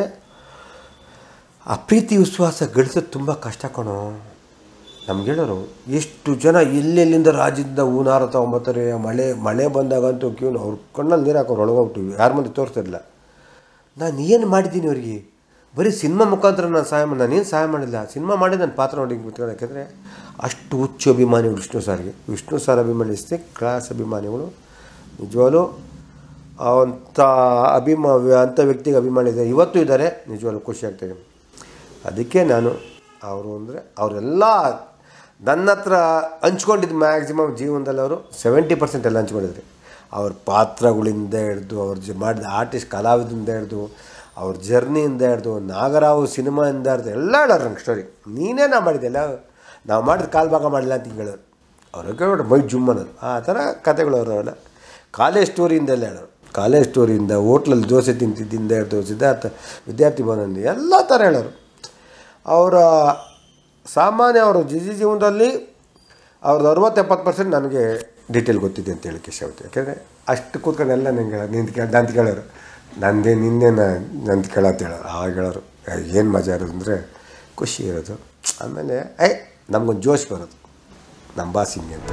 ಆ ಪ್ರೀತಿ ವಿಶ್ವಾಸ ಗಳಿಸೋದು ತುಂಬ ಕಷ್ಟ ಕಣೋ ನಮ್ಗೆ ಹೇಳೋರು ಎಷ್ಟು ಜನ ಎಲ್ಲೆಲ್ಲಿಂದ ರಾಜ್ಯದಿಂದ ಹೂನಾರ ತೊಗೊಂಬರ್ತಾರೆ ಮಳೆ ಮಳೆ ಬಂದಾಗಂತೂ ಕ್ಯೂನು ಅವ್ರ ಕಣ್ಣಲ್ಲಿ ನೀರು ಹಾಕೋರು ಒಳಗೋಗ್ಬಿಟ್ಟಿವಿ ಯಾರ ಮುಂದೆ ತೋರಿಸ್ತಿರಲಿಲ್ಲ ನಾನು ಏನು ಮಾಡಿದ್ದೀನಿ ಅವರಿಗೆ ಬರೀ ಸಿನಿಮಾ ಮುಖಾಂತರ ನಾನು ಸಹಾಯ ಮಾಡಿ ನಾನೇನು ಸಹಾಯ ಮಾಡಿಲ್ಲ ಸಿನಿಮಾ ಮಾಡಿ ನನ್ನ ಪಾತ್ರ ನೋಡಿ ಕೂತ್ಕೊಂಡು ಯಾಕೆಂದರೆ ಅಷ್ಟು ಹುಚ್ಚು ಅಭಿಮಾನಿಗಳು ವಿಷ್ಣು ಸಾರ್ಗೆ ವಿಷ್ಣು ಸಾರ್ ಅಭಿಮಾನಿస్తే ಕ್ಲಾಸ್ ಅಭಿಮಾನಿಗಳು ನಿಜವಾಗ್ಲೂ ಅಂಥ ಅಭಿಮಾ ಅಂಥ ವ್ಯಕ್ತಿಗೆ ಅಭಿಮಾನಿ ಇದೆ ಇವತ್ತು ಇದ್ದಾರೆ ನಿಜವಾಗ್ಲೂ ಖುಷಿ ಆಗ್ತಾಯಿದೆ ಅದಕ್ಕೆ ನಾನು ಅವರು ಅಂದರೆ ಅವರೆಲ್ಲ ನನ್ನ ಹತ್ರ ಹಂಚ್ಕೊಂಡಿದ್ದು ಮ್ಯಾಕ್ಸಿಮಮ್ ಜೀವನದಲ್ಲಿ ಅವರು ಸೆವೆಂಟಿ ಪರ್ಸೆಂಟ್ ಎಲ್ಲ ಹಂಚ್ಕೊಂಡಿದ್ರು ಅವ್ರ ಪಾತ್ರಗಳಿಂದ ಹಿಡ್ದು ಅವ್ರ ಜ ಮಾಡಿದ ಆರ್ಟಿಸ್ಟ್ ಕಲಾವಿದರಿಂದ ಹಿಡ್ದು ಅವ್ರ ಜರ್ನಿಯಿಂದ ಹಿಡ್ದು ನಾಗರಾವು ಸಿನಿಮಾಯಿಂದ ಹಿಡ್ದು ಎಲ್ಲ ಹೇಳೋರು ನಂಗೆ ಸ್ಟೋರಿ ನೀನೇ ನಾ ಮಾಡಿದ್ದೆಲ್ಲ ನಾವು ಮಾಡಿದ ಕಾಲು ಭಾಗ ಮಾಡಿಲ್ಲ ಅಂತ ಹಿಂಗೆ ಹೇಳೋರು ಅವ್ರಿಗೆ ಕೇಳ್ಬಿಟ್ಟು ಮೈ ಜುಮ್ ಅನ್ನೋದು ಆ ಥರ ಕತೆಗಳು ಅವರೆಲ್ಲ ಕಾಲೇಜ್ ಸ್ಟೋರಿಯಿಂದ ಎಲ್ಲ ಹೇಳೋರು ಕಾಲೇಜ್ ಸ್ಟೋರಿಯಿಂದ ಹೋಟ್ಲಲ್ಲಿ ದೋಸೆ ತಿಂತಿದ್ದಿಂದ ಹಿಡ್ದು ಸಿದ್ಧಾರ್ಥ ವಿದ್ಯಾರ್ಥಿ ಭವನದಿಂದ ಎಲ್ಲ ಥರ ಹೇಳೋರು ಅವರ ಸಾಮಾನ್ಯ ಅವರು ಜಿಜಿ ಜೀವನದಲ್ಲಿ ಅವ್ರದ್ದು ಅರವತ್ತು ಎಪ್ಪತ್ತು ಪರ್ಸೆಂಟ್ ನನಗೆ ಡೀಟೇಲ್ ಗೊತ್ತಿದೆ ಅಂತ ಹೇಳಕ್ಕೆ ಇಷ್ಟ ಆಗುತ್ತೆ ಯಾಕೆಂದರೆ ಅಷ್ಟು ಕೂತ್ಕೊಂಡು ಎಲ್ಲ ನನಗೆ ನಿಂತು ಕೇಳಿ ಅಂತ ಕೇಳೋರು ನಂದೇ ನಿನ್ನೆ ನಂದು ಕೇಳತ್ತೆ ಹೇಳೋರು ಆವಾಗ ಹೇಳೋರು ಏನು ಮಜಾ ಇರೋದು ಅಂದರೆ ಖುಷಿ ಇರೋದು ಆಮೇಲೆ ಐ ನಮ್ಗೊಂದು ಜೋಶ್ ಬರೋದು ನಮ್ಮ ಬಾಸ್ ಹಿಂಗೆ ಅಂತ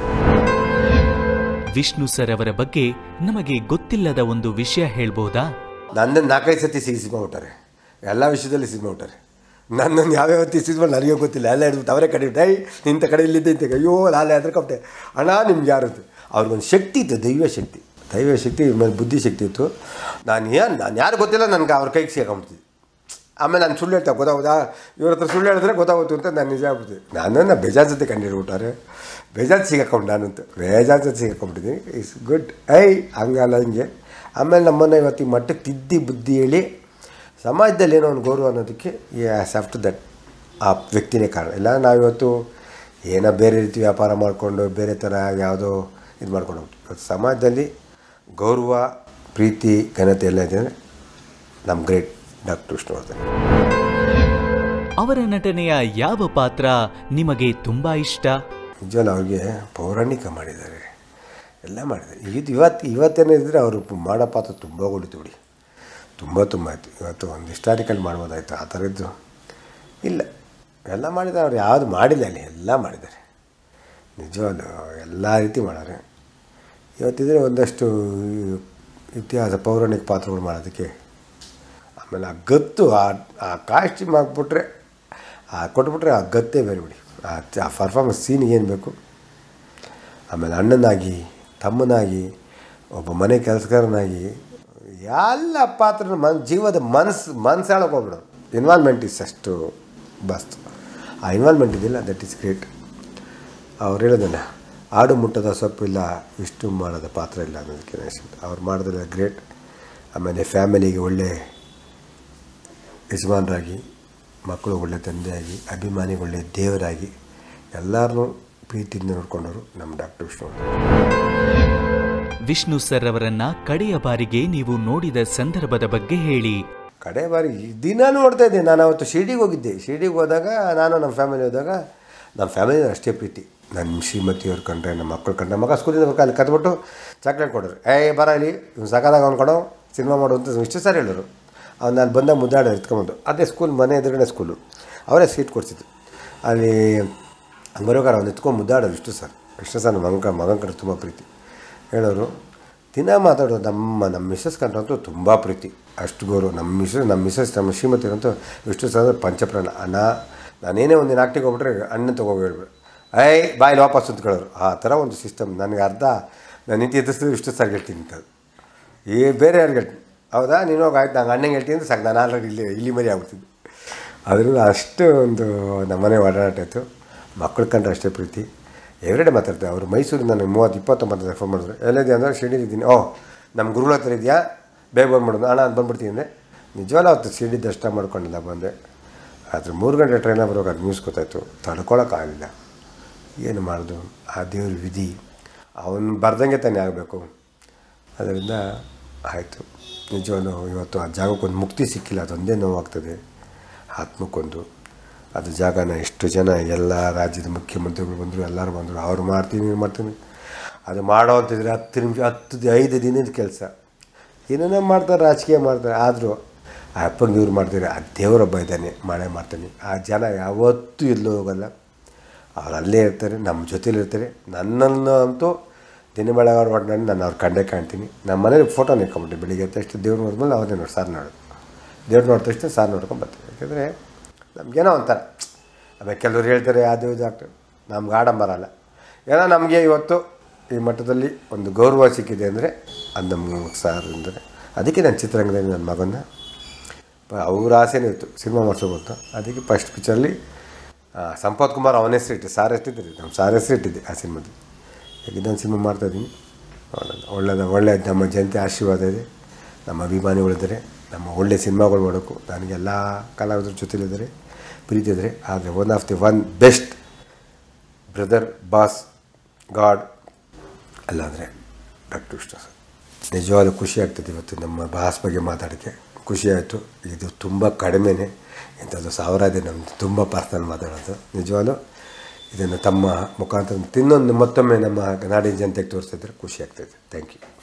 ವಿಷ್ಣು ಸರ್ ಅವರ ಬಗ್ಗೆ ನಮಗೆ ಗೊತ್ತಿಲ್ಲದ ಒಂದು ವಿಷಯ ಹೇಳ್ಬೋದಾ ನನ್ನನ್ನು ನಾಲ್ಕೈದು ಸತಿ ಸಿಗಿಸ್ಕೊಂಡ್ಬಿಟ್ಟಾರೆ ಎಲ್ಲ ವಿಷಯದಲ್ಲಿ ಸಿಗ್ಬಿಟ್ಟಾರೆ ನನ್ನನ್ನು ಯಾವ್ಯಾವ ಸಿಗಿಸ್ಕೊಂಡು ನನಗೆ ಗೊತ್ತಿಲ್ಲ ಎಲ್ಲ ಹಿಡಿದ್ಬಿಟ್ಟು ಅವರೇ ಕಡೆ ಐ ನಿಂತ ಕಡೆ ಇಲ್ಲಿದ್ದೆ ಇಂತ ಅಯ್ಯೋ ನಾಳೆ ಹೆದರ್ಕೊಬಿಟ್ಟೆ ಅಣ್ಣ ನಿಮ್ಗೆ ಯಾರು ಅಂತ ಅವ್ರಿಗೊಂದು ಶಕ್ತಿ ಇತ್ತು ದೈವ ಶಕ್ತಿ ದೈವ ಶಕ್ತಿ ಮೇಲೆ ಬುದ್ಧಿ ಶಕ್ತಿ ಇತ್ತು ನಾನು ಏನು ನಾನು ಯಾರು ಗೊತ್ತಿಲ್ಲ ನನಗೆ ಅವ್ರ ಕೈಗೆ ಸೇರ್ಕೊಂಬಿಡ್ತಿದ್ದೆ ಆಮೇಲೆ ನಾನು ಸುಳ್ಳು ಹೇಳ್ತಾ ಗೊತ್ತಾಗೋದಾ ಇವ್ರ ಹತ್ರ ಸುಳ್ಳು ಹೇಳಿದ್ರೆ ಗೊತ್ತಾಗೋದು ಅಂತ ನಾನು ನಿಜ ಆಗ್ಬಿಡ್ತೀನಿ ನನ್ನನ್ನು ಬೇಜಾನ್ ಜೊತೆ ಕಂಡಿಡ್ಬಿಟ್ಟಾರೆ ಬೇಜಾನ್ ಸಿಗಾಕೊಂಡು ನಾನಂತ ಬೇಜಾನ್ ಜೊತೆ ಸಿಗಾಕೊಂಡ್ಬಿಟ್ಟಿದ್ದೀನಿ ಇಟ್ಸ್ ಗುಡ್ ಐ ಹಂಗಲ್ಲ ಹಿಂಗೆ ಆಮೇಲೆ ನಮ್ಮನ್ನು ಇವತ್ತು ಈ ಮಟ್ಟಕ್ಕೆ ತಿದ್ದಿ ಬುದ್ಧಿ ಹೇಳಿ ಸಮಾಜದಲ್ಲಿ ಏನೋ ಒಂದು ಗೌರವ ಅನ್ನೋದಕ್ಕೆ ಈ ಆ್ಯಸ್ ಆಫ್ಟರ್ ದಟ್ ಆ ವ್ಯಕ್ತಿನೇ ಕಾರಣ ಇಲ್ಲ ನಾವಿವತ್ತು ಏನೋ ಬೇರೆ ರೀತಿ ವ್ಯಾಪಾರ ಮಾಡಿಕೊಂಡು ಬೇರೆ ಥರ ಯಾವುದೋ ಇದು ಮಾಡ್ಕೊಂಡು ಹೋಗ್ತೀವಿ ಇವತ್ತು ಸಮಾಜದಲ್ಲಿ ಗೌರವ ಪ್ರೀತಿ ಘನತೆ ಎಲ್ಲ ಇದೆ ಅಂದರೆ ನಮ್ಮ ಗ್ರೇಟ್ ಡಾಕ್ಟರ್ ವಿಷ್ಣುವರ್ಧನ್ ಅವರ ನಟನೆಯ ಯಾವ ಪಾತ್ರ ನಿಮಗೆ ತುಂಬಾ ಇಷ್ಟ ನಿಜವಲ್ಲ ಅವ್ರಿಗೆ ಪೌರಾಣಿಕ ಮಾಡಿದ್ದಾರೆ ಎಲ್ಲ ಮಾಡಿದ್ದಾರೆ ಇದು ಇವತ್ತು ಇವತ್ತೇನಿದ್ರೆ ಅವರು ಮಾಡೋ ಪಾತ್ರ ತುಂಬ ಹೊಡಿತು ಬಿಡಿ ತುಂಬ ತುಂಬ ಆಯಿತು ಇವತ್ತು ಒಂದು ಹಿಸ್ಟಾರಿಕಲ್ ಮಾಡ್ಬೋದಾಯ್ತು ಆ ಥರದ್ದು ಇಲ್ಲ ಎಲ್ಲ ಮಾಡಿದ್ದಾರೆ ಅವ್ರು ಯಾವುದು ಮಾಡಿಲ್ಲ ಅಲ್ಲಿ ಎಲ್ಲ ಮಾಡಿದ್ದಾರೆ ನಿಜವಾಗ್ಲು ಎಲ್ಲ ರೀತಿ ಮಾಡಾರೆ ಇವತ್ತಿದ್ರೆ ಒಂದಷ್ಟು ಇತಿಹಾಸ ಪೌರಾಣಿಕ ಪಾತ್ರಗಳು ಮಾಡೋದಕ್ಕೆ ಆಮೇಲೆ ಆ ಗತ್ತು ಆ ಆ ಕಾಸ್ಟ್ಯೂಮ್ ಹಾಕ್ಬಿಟ್ರೆ ಆ ಕೊಟ್ಬಿಟ್ರೆ ಆ ಗತ್ತೇ ಬೇರೆ ಬಿಡಿ ಆ ಆ ಪರ್ಫಾರ್ಮೆನ್ಸ್ ಸೀನಿಗೆ ಏನು ಬೇಕು ಆಮೇಲೆ ಅಣ್ಣನಾಗಿ ತಮ್ಮನಾಗಿ ಒಬ್ಬ ಮನೆ ಕೆಲಸಗಾರನಾಗಿ ಎಲ್ಲ ಪಾತ್ರ ಮನ್ ಜೀವದ ಮನಸ್ಸು ಮನ್ಸು ಹೇಳೋಕೆ ಹೋಗ್ಬಿಡೋದು ಇನ್ವಾಲ್ವ್ಮೆಂಟ್ ಇಸ್ ಅಷ್ಟು ಬಸ್ತ್ ಆ ಇನ್ವಾಲ್ವ್ಮೆಂಟ್ ಇದೆಯಲ್ಲ ದಟ್ ಈಸ್ ಗ್ರೇಟ್ ಅವ್ರು ಹೇಳೋದಲ್ಲ ಆಡು ಮುಟ್ಟದ ಸೊಪ್ಪಿಲ್ಲ ಇಷ್ಟು ಮಾಡೋದ ಪಾತ್ರ ಇಲ್ಲ ಅನ್ನೋದಕ್ಕೆ ಅವ್ರು ಮಾಡೋದಿಲ್ಲ ಗ್ರೇಟ್ ಆಮೇಲೆ ಫ್ಯಾಮಿಲಿಗೆ ಒಳ್ಳೆ ಯಜಮಾನರಾಗಿ ಮಕ್ಕಳು ಒಳ್ಳೆ ತಂದೆಯಾಗಿ ಅಭಿಮಾನಿಗೆ ಒಳ್ಳೆ ದೇವರಾಗಿ ಎಲ್ಲರನ್ನೂ ಪ್ರೀತಿಯಿಂದ ನೋಡ್ಕೊಂಡವರು ನಮ್ಮ ಡಾಕ್ಟರ್ ವಿಷ್ಣು ವಿಷ್ಣು ಸರ್ ಅವರನ್ನ ಕಡೆಯ ಬಾರಿಗೆ ನೀವು ನೋಡಿದ ಸಂದರ್ಭದ ಬಗ್ಗೆ ಹೇಳಿ ಕಡೆ ಬಾರಿ ದಿನ ನೋಡ್ತಾ ಇದ್ದೆ ನಾನು ಅವತ್ತು ಶಿರ್ಡಿಗೆ ಹೋಗಿದ್ದೆ ಶಿರ್ಡಿಗೆ ಹೋದಾಗ ನಾನು ನಮ್ಮ ಫ್ಯಾಮಿಲಿ ಹೋದಾಗ ನಮ್ಮ ಫ್ಯಾಮಿಲಿ ಅಷ್ಟೇ ಪ್ರೀತಿ ನನ್ನ ಶ್ರೀಮತಿಯವ್ರು ಕಂಡ್ರೆ ನಮ್ಮ ಮಕ್ಕಳು ಕಂಡ್ರೆ ಮಗ ಸ್ಕೂಲಿಂದ ಬರ್ಕ ಅಲ್ಲಿ ಕದ್ಬಿಟ್ಟು ಚಾಕ್ಲೇಟ್ ಕೊಡೋರು ಏಯ್ ಬರ ಇಲ್ಲಿ ಇವ್ನು ಸಾಕಾದಾಗ ಅವ್ನು ಕೊಡೋ ಸಿನಿಮಾ ಮಾಡು ಅಂತ ಇಷ್ಟು ಸಾರಿ ಹೇಳೋರು ಅವ್ನು ನಾನು ಬಂದಾಗ ಮುದ್ದಾಡ ಎತ್ಕೊಂಬಂದು ಅದೇ ಸ್ಕೂಲ್ ಮನೆ ಎದುರುಗಡೆ ಸ್ಕೂಲು ಅವರೇ ಸೀಟ್ ಕೊಡ್ಸಿದ್ದು ಅಲ್ಲಿ ಹಂಗೆ ಬರೋಕಾರ ಅವ್ನು ಎತ್ಕೊಂಡು ಮುದ್ದಾಡೋರು ಇಷ್ಟು ಸರ್ ಇಷ್ಟು ಸರ್ ನಮ್ಮ ಮಗನ ಮಗನ ಕಡೆ ತುಂಬ ಪ್ರೀತಿ ಹೇಳೋರು ದಿನ ಮಾತಾಡೋದು ನಮ್ಮ ನಮ್ಮ ಮಿಸ್ಸಸ್ ಕಂಡ್ರಂತೂ ತುಂಬ ಪ್ರೀತಿ ಅಷ್ಟು ಗೌರವ ನಮ್ಮ ಮಿಸ್ಸಸ್ ನಮ್ಮ ಮಿಸ್ಸಸ್ ನಮ್ಮ ಶ್ರೀಮತಿಯರಂತೂ ಇಷ್ಟು ಸರ್ ಪಂಚಪ್ರಾಣ ಅಣ್ಣ ನಾನೇನೇ ಒಂದು ನಾಟಿಗೆ ಹೋಗ್ಬಿಟ್ರೆ ಅಣ್ಣ ತೊಗೋಗಿ ಹೇಳ್ಬಿಡು ಐ ಬಾಯಲ್ಲಿ ವಾಪಸ್ ಅಂತ ಕೇಳೋರು ಆ ಥರ ಒಂದು ಸಿಸ್ಟಮ್ ನನಗೆ ಅರ್ಧ ನಾನು ನಿಂತು ಎತ್ತಿಸಿದ್ರು ಇಷ್ಟು ಸರ್ ಹೇಳ್ತೀನಿ ಅಂತ ಏ ಬೇರೆ ಯಾರಿಗೆ ಹೇಳ್ತೀನಿ ಹೌದಾ ನೀನು ಹೋಗಿ ಆಯ್ತು ನಂಗೆ ಅಣ್ಣಂಗೆ ಹೇಳ್ತೀನಿ ಅಂದ್ರೆ ಸಾಕು ನಾನು ಆಲ್ರೆಡಿ ಇಲ್ಲಿ ಇಲ್ಲಿ ಮರಿ ಆಗ್ಬಿಡ್ತಿದ್ದೆ ಅದರಿಂದ ಅಷ್ಟು ಒಂದು ನಮ್ಮನೆ ಒಡನಾಟ ಇತ್ತು ಮಕ್ಕಳು ಕಂಡ್ರೆ ಅಷ್ಟೇ ಪ್ರೀತಿ ಎವ್ರಿಡೇ ಮಾತಾಡ್ತಾರೆ ಅವರು ಮೈಸೂರಿಂದ ನನಗೆ ಮೂವತ್ತು ಇಪ್ಪತ್ತೊಂಬತ್ತು ಫೋನ್ ಮಾಡಿದ್ರು ಎಲ್ಲಿದೆ ಅಂದರೆ ಶಿರ್ಡಿಲಿದ್ದೀನಿ ಓ ನಮ್ಮ ಗುರುಗಳ ಹತ್ರ ಇದೆಯಾ ಬೇಗ ಬಂದ್ಬಿಡೋದು ಅಣ್ಣ ಅಂತ ಬಂದ್ಬಿಡ್ತೀನಿ ಅಂದರೆ ನಿಜವಾಗ್ಲೂ ಅವತ್ತು ಶಿರ್ಡಿ ದರ್ಶನ ಮಾಡ್ಕೊಂಡಿಲ್ಲ ಬಂದೆ ಆದರೆ ಮೂರು ಗಂಟೆ ಟ್ರೈನಾಗ ಬರೋಕೆ ಅದು ನ್ಯೂಸ್ ಗೊತ್ತಾಯಿತು ತಡ್ಕೊಳಕ್ಕಾಗಲಿಲ್ಲ ಏನು ಮಾಡೋದು ಆ ದೇವ್ರ ವಿಧಿ ಅವನು ಬರ್ದಂಗೆ ತಾನೇ ಆಗಬೇಕು ಅದರಿಂದ ಆಯಿತು ನಿಜವಾಗ್ಲೂ ಇವತ್ತು ಆ ಜಾಗಕ್ಕೊಂದು ಮುಕ್ತಿ ಸಿಕ್ಕಿಲ್ಲ ಅದೊಂದೇ ನೋವಾಗ್ತದೆ ಆತ್ಮಕ್ಕೊಂದು ಅದು ಜಾಗನ ಎಷ್ಟು ಜನ ಎಲ್ಲ ರಾಜ್ಯದ ಮುಖ್ಯಮಂತ್ರಿಗಳು ಬಂದರು ಎಲ್ಲರೂ ಬಂದರು ಅವ್ರು ಮಾಡ್ತೀನಿ ಇವ್ರು ಮಾಡ್ತೀನಿ ಅದು ಮಾಡೋ ಅಂತಿದ್ರೆ ಹತ್ತು ನಿಮಿಷ ಹತ್ತು ದಿ- ಐದು ದಿನದ ಕೆಲಸ ಏನೇನೋ ಮಾಡ್ತಾರೆ ರಾಜಕೀಯ ಮಾಡ್ತಾರೆ ಆದರೂ ಆ ಅಪ್ಪಂಗೆ ಇವ್ರು ಮಾಡ್ತಾರೆ ಆ ದೇವರೊಬ್ಬ ಇದ್ದಾನೆ ಮಾಡೇ ಮಾಡ್ತಾನೆ ಆ ಜನ ಯಾವತ್ತೂ ಎಲ್ಲೂ ಹೋಗಲ್ಲ ಅವ್ರು ಅಲ್ಲೇ ಇರ್ತಾರೆ ನಮ್ಮ ಜೊತೇಲಿ ಇರ್ತಾರೆ ನನ್ನನ್ನು ಅಂತೂ ದಿನ ಬೆಳಗಾರ ಒಟ್ಟಿನಲ್ಲಿ ನಾನು ಅವ್ರು ಕಂಡೇ ಕಾಣ್ತೀನಿ ನಮ್ಮ ಮನೇಲಿ ಫೋಟೋ ನಿಕ್ಕೊಂಬಿಟ್ಟೆ ಬೆಳಿಗ್ಗೆ ಎದ್ದ ತಕ್ಷಣ ದೇವ್ರು ನೋಡಿದ್ಮೇಲೆ ಅವನೇ ನೋಡಿ ಸಾರ್ ನೋಡೋದು ದೇವ್ರು ನೋಡಿದ ತಕ್ಷಣ ಸಾರ್ ನೋಡ್ಕೊಂಡು ಬರ್ತೀವಿ ಯಾಕೆಂದರೆ ನಮಗೇನೋ ಒಂಥರ ಆಮೇಲೆ ಕೆಲವ್ರು ಹೇಳ್ತಾರೆ ಅದು ಇದು ಆಗ್ತದೆ ನಮ್ಗೆ ಆಡಂಬರ ಅಲ್ಲ ಏನೋ ನಮಗೆ ಇವತ್ತು ಈ ಮಟ್ಟದಲ್ಲಿ ಒಂದು ಗೌರವ ಸಿಕ್ಕಿದೆ ಅಂದರೆ ಅದು ನಮ್ಗೆ ಸಾರ್ ಅಂದರೆ ಅದಕ್ಕೆ ನಾನು ಚಿತ್ರರಂಗದಲ್ಲಿ ನನ್ನ ಮಗನ್ನ ಪ- ಅವ್ರ ಆಸೆನೂ ಇತ್ತು ಸಿನಿಮಾ ಮಾಡಿಸ್ಬೇಕು ಅದಕ್ಕೆ ಫಸ್ಟ್ ಪಿಕ್ಚರಲ್ಲಿ ಸಂಪತ್ ಕುಮಾರ್ ಅವನ ಹೆಸರು ಇಟ್ಟು ಸಾರ್ ಹೆಸರಿದ್ರಿ ನಮ್ಮ ಸಾರ್ ಹೆಸರು ಇಟ್ಟಿದ್ದೆ ಆ ಸಿನಿಮಾದಲ್ಲಿ ಈಗ ಇದೊಂದು ಸಿನಿಮಾ ಮಾಡ್ತಾಯಿದ್ದೀನಿ ನೋಡೋಣ ಒಳ್ಳೆಯದ ಒಳ್ಳೆಯ ನಮ್ಮ ಜನತೆ ಆಶೀರ್ವಾದ ಇದೆ ನಮ್ಮ ಅಭಿಮಾನಿಗಳಿದ್ದಾರೆ ನಮ್ಮ ಒಳ್ಳೆ ಸಿನಿಮಾಗಳು ಮಾಡೋಕ್ಕೂ ನನಗೆ ಎಲ್ಲ ಕಲಾವಿದರ ಜೊತೆಲಿದ್ದಾರೆ ಪ್ರೀತಿ ಇದ್ದಾರೆ ಆದರೆ one of the one best brother boss god ಅಲ್ಲಾಂದರೆ ಡಾಕ್ಟರ್ ವಿಷ್ಣು ಸರ್ ನಿಜವಾಗ್ಲೂ ಖುಷಿ ಆಗ್ತದೆ ಇವತ್ತು ನಮ್ಮ ಬಾಸ್ ಬಗ್ಗೆ ಮಾತಾಡೋಕ್ಕೆ ಖುಷಿ ಆಯಿತು ಇದು ತುಂಬ ಕಡಿಮೆನೇ ಇಂಥದ್ದು ಸಾವಿರ ಇದೆ ನಮ್ಮದು ತುಂಬ ಪರ್ಸನಲ್ ಮಾತಾಡೋದು ನಿಜವಾಗ್ಲೂ ಇದನ್ನು ತಮ್ಮ ಮುಖಾಂತರ ತಿನ್ನೊಂದು ಮತ್ತೊಮ್ಮೆ ನಮ್ಮ ನಾಡಿನ ಜನತೆಗೆ ತೋರಿಸ್ತಿದ್ರೆ ಖುಷಿ ಆಗ್ತಾಯಿದೆ ಥ್ಯಾಂಕ್ ಯು